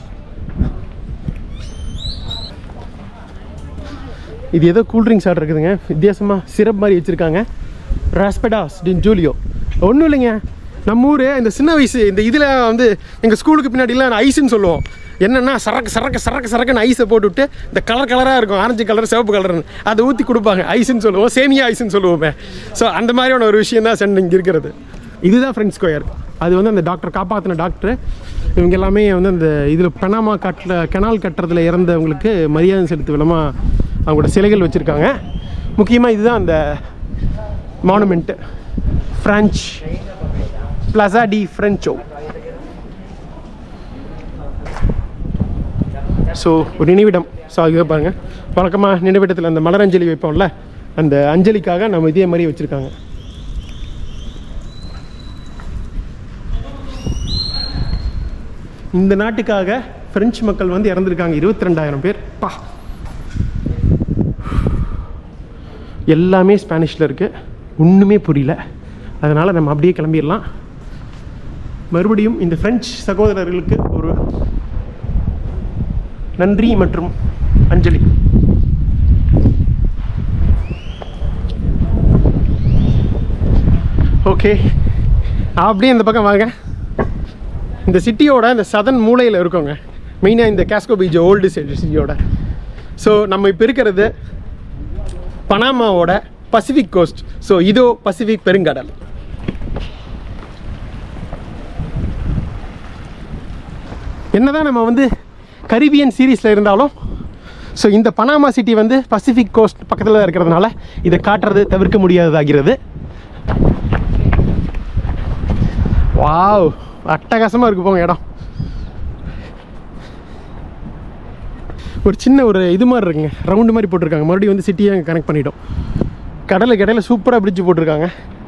இது ஏதோ கூல்ட்ரிங்க்ஸ் ஆர்டர் இருக்குதுங்க வித்தியாசமாக சிரப் மாதிரி வச்சுருக்காங்க ராஸ்பெடாஸ் டின் ஜூலியோ ஒன்றும் இல்லைங்க நம்ம ஊர் இந்த சின்ன வயசு இந்த இதில் வந்து எங்கள் ஸ்கூலுக்கு பின்னாடிலாம் ஐஸ்ன்னு சொல்லுவோம் என்னென்னா சரக்கு சரக்கு சரக்கு சரக்குன்னு ஐஸை போட்டுவிட்டு இந்த கலர் கலராக இருக்கும் ஆரஞ்சு கலர் சிவப்பு கலர்னு அதை ஊற்றி கொடுப்பாங்க ஐஸ்ன்னு சொல்லுவோம் சேமியா ஐஸ்ன்னு சொல்லுவோமே ஸோ அந்த மாதிரியான ஒரு விஷயம் தான் சென்ட் இங்கே இருக்கிறது இதுதான் ஃப்ரெண்ட் ஸ்கொயர் அது வந்து அந்த டாக்டர் காப்பாற்றின டாக்டர் இவங்க எல்லாமே வந்து அந்த இதில் பெனாமா காட்டில் கெனால் கட்டுறதுல இறந்தவங்களுக்கு மரியாதை செலுத்து விதமாக அவங்களோட சிலைகள் வச்சுருக்காங்க முக்கியமாக இதுதான் அந்த மானுமெண்ட்டு ஃப்ரான்ச் பிளாசா டி ஃப்ரெஞ்சோ ஸோ ஒரு நினைவிடம் ஸோ அது பாருங்கள் வழக்கமாக நினைவிடத்தில் அந்த மலரஞ்சலி வைப்போம்ல அந்த அஞ்சலிக்காக நம்ம இதே மாதிரி வச்சுருக்காங்க இந்த நாட்டுக்காக பிரெஞ்சு மக்கள் வந்து இறந்துருக்காங்க இருபத்தி ரெண்டாயிரம் பேர் பா எல்லாமே ஸ்பானிஷில் இருக்குது ஒன்றுமே புரியல அதனால் நம்ம அப்படியே கிளம்பிடலாம் மறுபடியும் இந்த பிரெஞ்சு சகோதரர்களுக்கு ஒரு நன்றி மற்றும் அஞ்சலி ஓகே அப்படியே இந்த பக்கம் வாங்க இந்த சிட்டியோட இந்த சதன் மூலையில் இருக்கோங்க மெயினாக இந்த கேஸ்கோ பீச் ஓல்டு சிட்டியோட ஸோ நம்ம இப்போ இருக்கிறது பனாமாவோட பசிபிக் கோஸ்ட் ஸோ இதோ பசிபிக் பெருங்கடல் என்னதான் நம்ம வந்து கரிபியன் சீரீஸில் இருந்தாலும் ஸோ இந்த பனாமா சிட்டி வந்து பசிபிக் கோஸ்ட் பக்கத்தில் இருக்கிறதுனால இதை காட்டுறது தவிர்க்க முடியாததாகிறது வாவ் அட்டகாசமாக இருக்கு போங்க இடம் ஒரு சின்ன ஒரு இது மாதிரி இருக்குங்க ரவுண்டு மாதிரி போட்டிருக்காங்க மறுபடியும் வந்து சிட்டியை அங்கே கனெக்ட் பண்ணிட்டோம் கடலுக்கு இடையில சூப்பராக பிரிட்ஜ் போட்டிருக்காங்க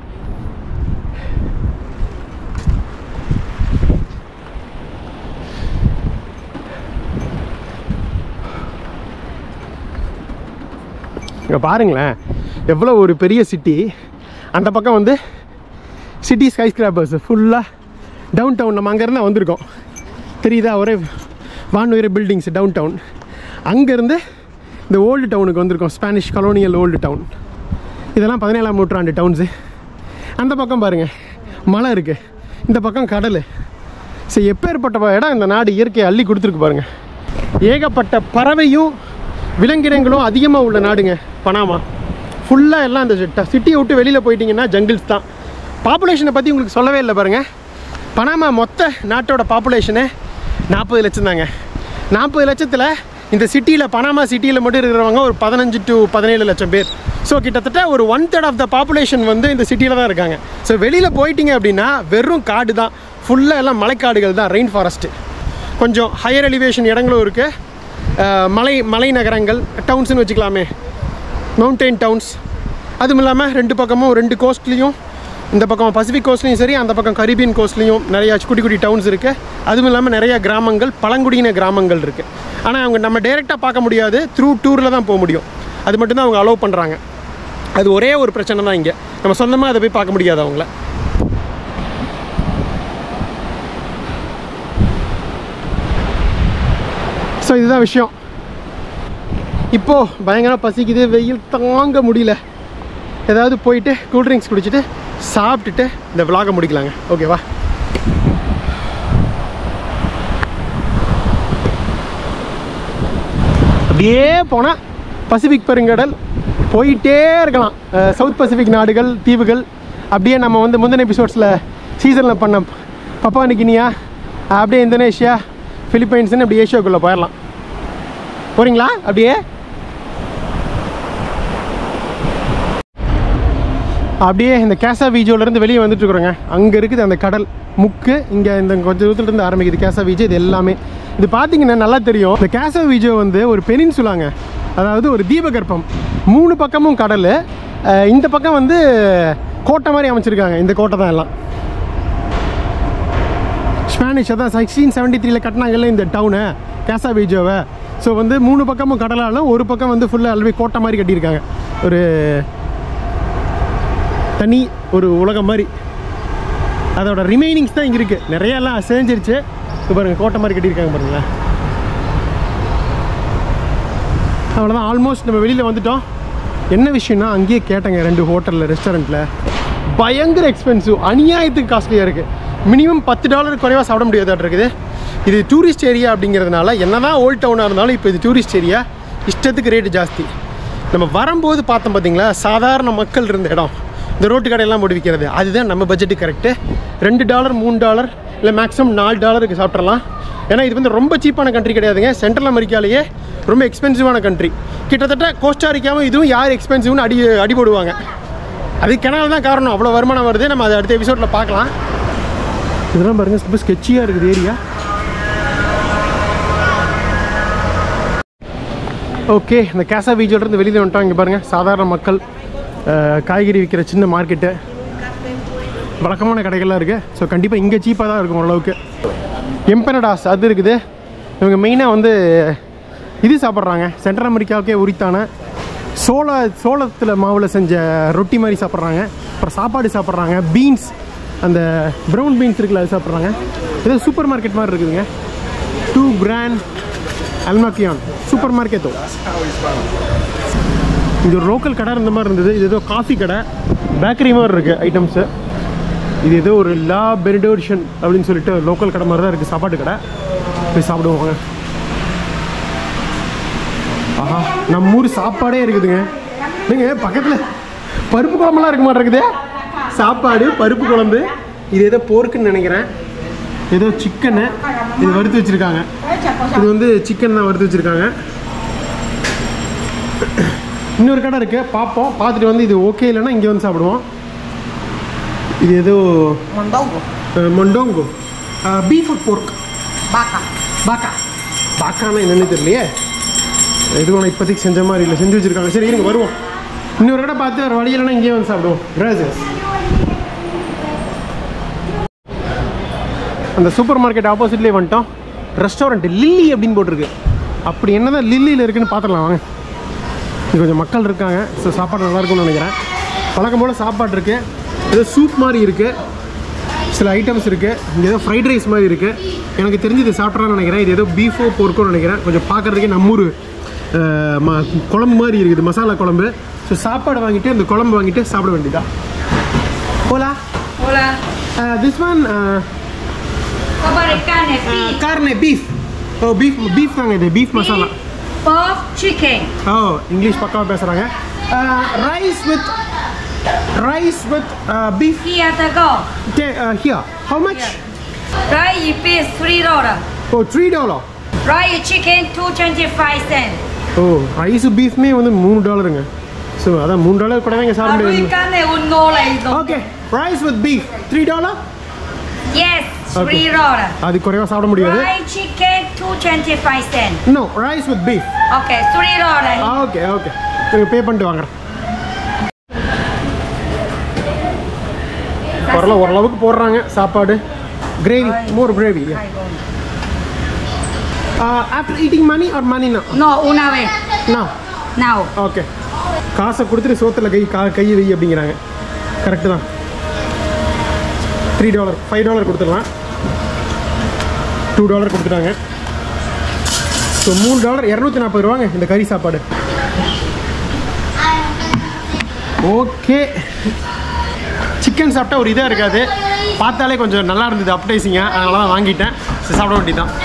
இங்கே பாருங்களேன் எவ்வளோ ஒரு பெரிய சிட்டி அந்த பக்கம் வந்து சிட்டி ஸ்கை ஸ்கிராப்பர்ஸ் ஃபுல்லாக டவுன் டவுன் நம்ம அங்கேருந்து வந்திருக்கோம் தெரியுதா ஒரே வானுயர பில்டிங்ஸ் டவுன் டவுன் அங்கேருந்து இந்த ஓல்டு டவுனுக்கு வந்திருக்கோம் ஸ்பானிஷ் கலோனியல் ஓல்டு டவுன் இதெல்லாம் பதினேழாம் நூற்றாண்டு டவுன்ஸு அந்த பக்கம் பாருங்கள் மலை இருக்குது இந்த பக்கம் கடல் சரி எப்பேற்பட்ட இடம் இந்த நாடு இயற்கையை அள்ளி கொடுத்துருக்கு பாருங்கள் ஏகப்பட்ட பறவையும் விலங்கினங்களும் அதிகமாக உள்ள நாடுங்க பனாமா ஃபுல்லாக எல்லாம் இந்த சிட்டியை விட்டு வெளியில் போயிட்டீங்கன்னா ஜங்கிள்ஸ் தான் பாப்புலேஷனை பற்றி உங்களுக்கு சொல்லவே இல்லை பாருங்கள் பனாமா மொத்த நாட்டோட பாப்புலேஷனே நாற்பது லட்சம் தாங்க நாற்பது லட்சத்தில் இந்த சிட்டியில் பனாமா சிட்டியில் மட்டும் இருக்கிறவங்க ஒரு பதினஞ்சு டு பதினேழு லட்சம் பேர் ஸோ கிட்டத்தட்ட ஒரு one third of the population வந்து இந்த சிட்டியில் தான் இருக்காங்க ஸோ வெளியில் போயிட்டீங்க அப்படின்னா வெறும் காடு தான் ஃபுல்லாக எல்லாம் மலைக்காடுகள் தான் ரெயின் ஃபாரஸ்ட்டு கொஞ்சம் ஹையர் எலிவேஷன் இடங்களும் இருக்குது மலை மலை நகரங்கள் டவுன்ஸ்னு வச்சுக்கலாமே மவுண்டெயின் டவுன்ஸ் அதுவும் இல்லாமல் ரெண்டு பக்கமும் ரெண்டு கோஸ்ட்லேயும் இந்த பக்கம் பசிபிக் கோஸ்ட்லேயும் சரி அந்த பக்கம் கரீபியன் கோஸ்ட்லேயும் நிறையா குட்டி குட்டி டவுன்ஸ் இருக்குது அதுவும் இல்லாமல் நிறையா கிராமங்கள் பழங்குடியின கிராமங்கள் இருக்குது ஆனால் அவங்க நம்ம டைரெக்டாக பார்க்க முடியாது த்ரூ டூரில் தான் போக முடியும் அது மட்டும்தான் அவங்க அலோவ் பண்ணுறாங்க அது ஒரே ஒரு பிரச்சனை தான் இங்கே நம்ம சொந்தமாக அதை போய் பார்க்க முடியாது அவங்கள ஸோ இதுதான் விஷயம் இப்போது பயங்கர பசிக்குது வெயில் தாங்க முடியல ஏதாவது போயிட்டு கூல்ட்ரிங்க்ஸ் குடிச்சிட்டு சாப்பிட்டுட்டு இந்த விலாக முடிக்கலாங்க ஓகேவா அப்படியே போனால் பசிபிக் பெருங்கடல் போயிட்டே இருக்கலாம் அஹ் சவுத் பசிபிக் நாடுகள் தீவுகள் அப்படியே நம்ம வந்து முந்தின எபிசோட்ஸில் சீசனில் பண்ண பப்பா நிக்கினியா அப்படியே இந்தோனேஷியா ஃபிலிப்பைன்ஸ்னு அப்படி ஏஷியாவுக்குள்ளே போயிடலாம் போகிறீங்களா அப்படியே அப்படியே இந்த கேசா வீஜோலேருந்து வெளியே வந்துட்டு இருக்கிறோங்க அங்கே இருக்குது அந்த கடல் முக்கு இங்கே இந்த கொஞ்சம் தூரத்துல இருந்து ஆரம்பிக்குது கேசா வீஜோ இது எல்லாமே இது பார்த்தீங்கன்னா நல்லா தெரியும் இந்த கேசா வீஜோ வந்து ஒரு பெனின்சுலாங்க அதாவது ஒரு தீபகற்பம் மூணு பக்கமும் கடல் அஹ் இந்த பக்கம் வந்து கோட்டை மாதிரி அமைச்சிருக்காங்க இந்த கோட்டை தான் எல்லாம் ஸ்பானிஷ் அதான் சிக்ஸ்டீன் செவன்ட்டி த்ரீல கட்டினாங்கல்ல இந்த டவுனை கேசா பீஜோவை ஸோ வந்து மூணு பக்கமும் கடலாலும் ஒரு பக்கம் வந்து ஃபுல்லாக அல்வே கோட்டை மாதிரி கட்டியிருக்காங்க ஒரு தனி ஒரு உலகம் மாதிரி அதோட ரிமைனிங்ஸ் தான் இங்கே இருக்குது நிறைய எல்லாம் சேர்ந்துருச்சு இப்போ பாருங்கள் கோட்டை மாதிரி கட்டியிருக்காங்க பாருங்களேன் அவ்வளோதான் ஆல்மோஸ்ட் நம்ம வெளியில் வந்துட்டோம் என்ன விஷயம்னா அங்கேயே கேட்டேங்க ரெண்டு ஹோட்டலில் ரெஸ்டாரண்ட்டில் பயங்கர எக்ஸ்பென்சிவ் அநியாயத்துக்கு காஸ்ட்லியாக இருக்குது மினிமம் பத்து டாலர் குறைவாக சாப்பிட முடியாதாட்டு இருக்குது இது டூரிஸ்ட் ஏரியா அப்படிங்கிறதுனால என்னதான் ஓல்ட் டவுனாக இருந்தாலும் இப்போ இது டூரிஸ்ட் ஏரியா இஷ்டத்துக்கு ரேட்டு ஜாஸ்தி நம்ம வரும்போது பார்த்தோம் பார்த்தீங்களா சாதாரண மக்கள் இருந்த இடம் இந்த ரோட்டு கடையெல்லாம் போட்டு விற்கிறது அதுதான் நம்ம பட்ஜெட்டு கரெக்டு ரெண்டு டாலர் மூணு டாலர் இல்லை மேக்ஸிமம் நாலு டாலருக்கு சாப்பிட்றலாம் ஏன்னா இது வந்து ரொம்ப சீப்பான கண்ட்ரி கிடையாதுங்க சென்ட்ரல் அமெரிக்காலேயே ரொம்ப எக்ஸ்பென்சிவான கண்ட்ரி கிட்டத்தட்ட கோஸ்டாரிக்காவும் இதுவும் யார் எக்ஸ்பென்சிவ்னு அடி அடி போடுவாங்க அது கிணறு தான் காரணம் அவ்வளோ வருமானம் வருது நம்ம அதை அடுத்த எபிசோடில் பார்க்கலாம் இதெல்லாம் பாருங்க ரொம்ப ஸ்கெட்சியாக இருக்குது ஏரியா ஓகே இந்த கேசா பீச்சிலிருந்து வெளியில் வந்துட்டோம் இங்கே பாருங்கள் சாதாரண மக்கள் அஹ், காய்கறி விற்கிற சின்ன மார்க்கெட்டு வழக்கமான கடைகள்லாம் இருக்குது ஸோ கண்டிப்பாக இங்கே சீப்பாக தான் இருக்கும் ஓரளவுக்கு எம்பனடாஸ் அது இருக்குது இவங்க மெயினாக வந்து இது சாப்பிட்றாங்க சென்ட்ரல் அமெரிக்காவுக்கே உரித்தான சோள சோளத்தில் மாவில் செஞ்ச ரொட்டி மாதிரி சாப்பிட்றாங்க அப்புறம் சாப்பாடு சாப்பிட்றாங்க பீன்ஸ் அந்த ப்ரௌன் பீன்ஸ் இருக்குல்ல அது சாப்பிட்றாங்க ஏதோ சூப்பர் மார்க்கெட் மாதிரி இருக்குதுங்க டூ கிராண்ட் அல்மாக்கியான் சூப்பர் மார்க்கெட்டோ இங்கே ஒரு லோக்கல் கடை இருந்த மாதிரி இருந்தது இது ஏதோ காஃபி கடை பேக்கரி மாதிரி இருக்குது ஐட்டம்ஸு இது ஏதோ ஒரு லா பெரிடோர்ஷன் அப்படின்னு சொல்லிட்டு லோக்கல் கடை மாதிரி தான் இருக்குது சாப்பாட்டு கடை போய் சாப்பிடுவாங்க ஆஹா நம்ம ஊர் சாப்பாடே இருக்குதுங்க நீங்க பக்கத்தில் பருப்பு குழம்புலாம் இருக்க மாட்டேங்குது சாப்பாடு பருப்பு குழம்பு இது ஏதோ போர்க்குன்னு நினைக்கிறேன் ஏதோ சிக்கனு இது வறுத்து வச்சுருக்காங்க இது வந்து சிக்கன் தான் வறுத்து வச்சுருக்காங்க இன்னொரு கடை இருக்கு பார்ப்போம் பார்த்துட்டு வந்து இது ஓகே இல்லைன்னா இங்கே வந்து சாப்பிடுவோம் இது ஏதோ Mondongo. மொண்டோங்கோ பீஃப் போர்க் Vaca. பாக்கா பாக்கானா என்னன்னு தெரியலையே எதுவும் நான் இப்போதைக்கு செஞ்ச மாதிரி இல்லை செஞ்சு வச்சிருக்காங்க சரி இருங்க வருவோம் இன்னொரு கடை பார்த்து வேறு வழி இல்லைன்னா இங்கேயே வந்து சாப்பிடுவோம் கிராசஸ் அந்த சூப்பர் மார்க்கெட் ஆப்போசிட்லேயே வந்துட்டோம் ரெஸ்டாரண்ட் லில்லி அப்படின்னு போட்டிருக்கு அப்படி என்னதான் லில்லியில் இருக்குன்னு பார்த்துடலாம் வாங்க இங்க கொஞ்சம் மக்கள் இருக்காங்க ஸோ சாப்பாடு நல்லா இருக்கும்னு நினைக்கிறேன் பழக்கம் போல் சாப்பாடு இருக்குது ஏதோ சூப் மாதிரி இருக்குது சில ஐட்டம்ஸ் இருக்குது இங்கே ஏதோ ஃப்ரைட் ரைஸ் மாதிரி இருக்குது எனக்கு தெரிஞ்சு இது சாப்பிட்றான்னு நினைக்கிறேன் இது ஏதோ பீஃபோ போர்க்கோன்னு நினைக்கிறேன் கொஞ்சம் பார்க்குறதுக்கே நம்மூர் அஹ், ம குழம்பு மாதிரி இருக்குது மசாலா குழம்பு ஸோ சாப்பாடு வாங்கிட்டு அந்த குழம்பு வாங்கிட்டு சாப்பிட வேண்டியதா ஓலா Hola. This one Copa de carne, beef, கார்னே பீஃப் ஓ பீஃப் பீஃப் தாங்க இது beef masala pork, chicken. Oh English பக்காவாக பேசுகிறாங்க rice with rice with beef Here to go. Here how much Fry your fish, three dollar. Oh three dollar Fry your chicken, two twenty-five cent. Oh rice பீஃப்மே வந்து மூணு டாலருங்க so அதான் மூணு dollar கூட இங்கே சாப்பிட Arroz y முடியாது carne, un dólar y dos. Okay rice with beef three dollar Yes, Okay. three dollar. அது குறைவாக சாப்பிட முடியாது Fried chicken, two twenty-five cent. No rice with beef Okay, three dollar. Okay okay நீங்கள் pay பண்ணிட்டு வாங்குறேன் ஓரளவு ஓரளவுக்கு போடுறாங்க சாப்பாடு gravy more gravy after eating money or மணினா No, una vez. நான் Now. ஓகே காசை கொடுத்துட்டு சோத்தில் கை கா கையை வை அப்படிங்கிறாங்க கரெக்டு தான் த்ரீ டாலர் ஃபைவ் டாலர் கொடுத்துடலாம் டூ டாலர் கொடுத்துட்டாங்க ஸோ மூணு டாலர் இரநூத்தி நாற்பது ரூபாங்க இந்த கறி சாப்பாடு ஓகே சிக்கன் சாப்பிட்டா ஒரு இதாக இருக்காது பார்த்தாலே கொஞ்சம் நல்லா இருந்தது அப்டைசிங்க அதனால தான் வாங்கிட்டேன் சரி, சாப்பிட வேண்டியதான்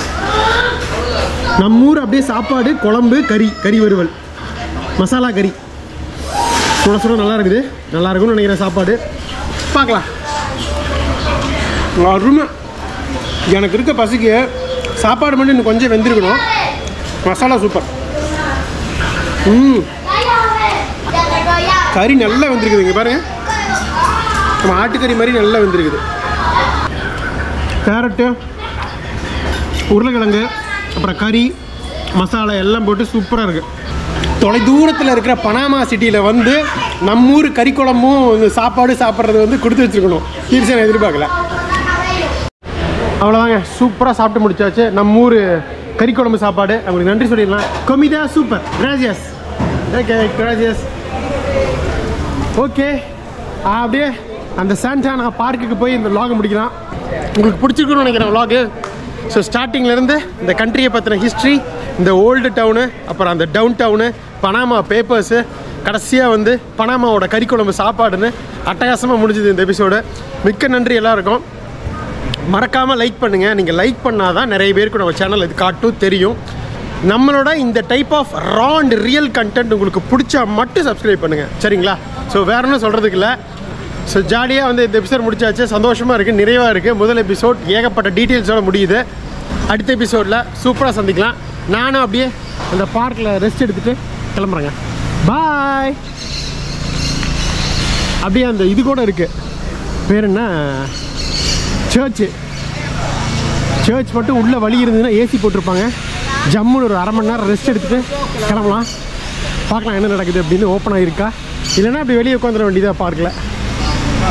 நம்ம ஊர் அப்படியே சாப்பாடு குழம்பு கறி கறி வறுவல் மசாலா கறி சுட சுட நல்லா இருக்குது நல்லா இருக்கும்னு நினைக்கிறேன் சாப்பாடு பார்க்கலாம் அருமை எனக்கு இருக்க பசிக்கு சாப்பாடு மட்டும் இன்னும் கொஞ்சம் வெந்திருக்கணும் மசாலா சூப்பர் ம் கறி நல்லா வெந்திருக்குது இங்கே பாருங்க நம்ம ஆட்டுக்கறி மாதிரி நல்லா வெந்திருக்குது கேரட்டு உருளைக்கிழங்கு அப்புறம் கறி மசாலா எல்லாம் போட்டு சூப்பராக இருக்குது தொலை தூரத்தில் இருக்கிற பனாமா சிட்டியில் வந்து நம்ம ஊர் கறி குழம்பும் இந்த சாப்பாடு சாப்பிட்றது வந்து கொடுத்து வச்சுருக்கணும் சீரியஸாக நான் எதிர்பார்க்கல அவ்வளோதாங்க சூப்பராக சாப்பிட்டு முடிச்சாச்சு நம்ம ஊர் கறி குழம்பு சாப்பாடு அவங்களுக்கு நன்றி சொல்லிடலாம் கொமிதா சூப்பர் கிராசியஸ் ஓகே கிராசியஸ் ஓகே அப்படியே அந்த சாண்டானா பார்க்குக்கு போய் இந்த vlog முடிக்கலாம் உங்களுக்கு பிடிச்சிருக்குன்னு நினைக்கிறேன் vlog ஸோ ஸ்டார்டிங்லேருந்து இந்த கண்ட்ரியை பற்றின ஹிஸ்ட்ரி இந்த ஓல்டு டவுனு அப்புறம் அந்த டவுன் டவுனு பனாமா பேப்பர்ஸு கடைசியாக வந்து பனாமாவோட கறிக்குழம்பு சாப்பாடுன்னு அட்டகாசமாக முடிஞ்சுது இந்த எபிசோடு மிக்க நன்றி எல்லாருக்கும் மறக்காமல் லைக் பண்ணுங்கள் நீங்கள் லைக் பண்ணால் தான் நிறைய பேருக்கு நம்ம சேனல் இது காட்டும் தெரியும் நம்மளோட இந்த type of raw and real content உங்களுக்கு பிடிச்சா மட்டும் சப்ஸ்கிரைப் பண்ணுங்கள் சரிங்களா ஸோ வேற ஒன்றும் சொல்கிறதுக்கு இல்லை ஸோ ஜாலியாக வந்து இந்த எபிசோட் முடிச்சாச்சு சந்தோஷமாக இருக்குது நிறைவாக இருக்குது முதல் எபிசோட் ஏகப்பட்ட டீட்டெயில்ஸோட முடியுது அடுத்த எபிசோடில் சூப்பராக சந்திக்கலாம் நானும் அப்படியே அந்த பார்க்கில் ரெஸ்ட் எடுத்துகிட்டு கிளம்புறேங்க பாய் அப்படியே அந்த இது கூட இருக்குது பேர் என்ன சர்ச்சு சர்ச் மட்டும் உள்ள வழி இருந்ததுன்னா ஏசி போட்டிருப்பாங்க ஜம்முன்னு ஒரு அரை மணி நேரம் ரெஸ்ட் எடுத்துட்டு கிளம்பலாம் பார்க்கலாம் என்ன நடக்குது அப்படின்னு ஓப்பன் ஆகிருக்கா இல்லைன்னா அப்படி வெளியே உட்காந்துட வேண்டியதாக பார்க்கல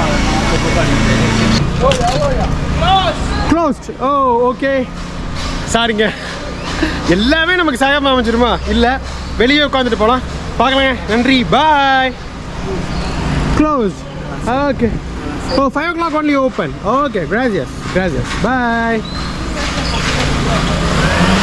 க்ளோஸ்ட் ஓ ஓகே சாரிங்க எல்லாமே நமக்கு சாகமாக அமைஞ்சிருமா இல்லை வெளியே உட்காந்துட்டு போகலாம் பார்க்கலாங்க நன்றி bye close okay oh five o'clock only open okay கிராசியஸ் கிராசியஸ் பாய்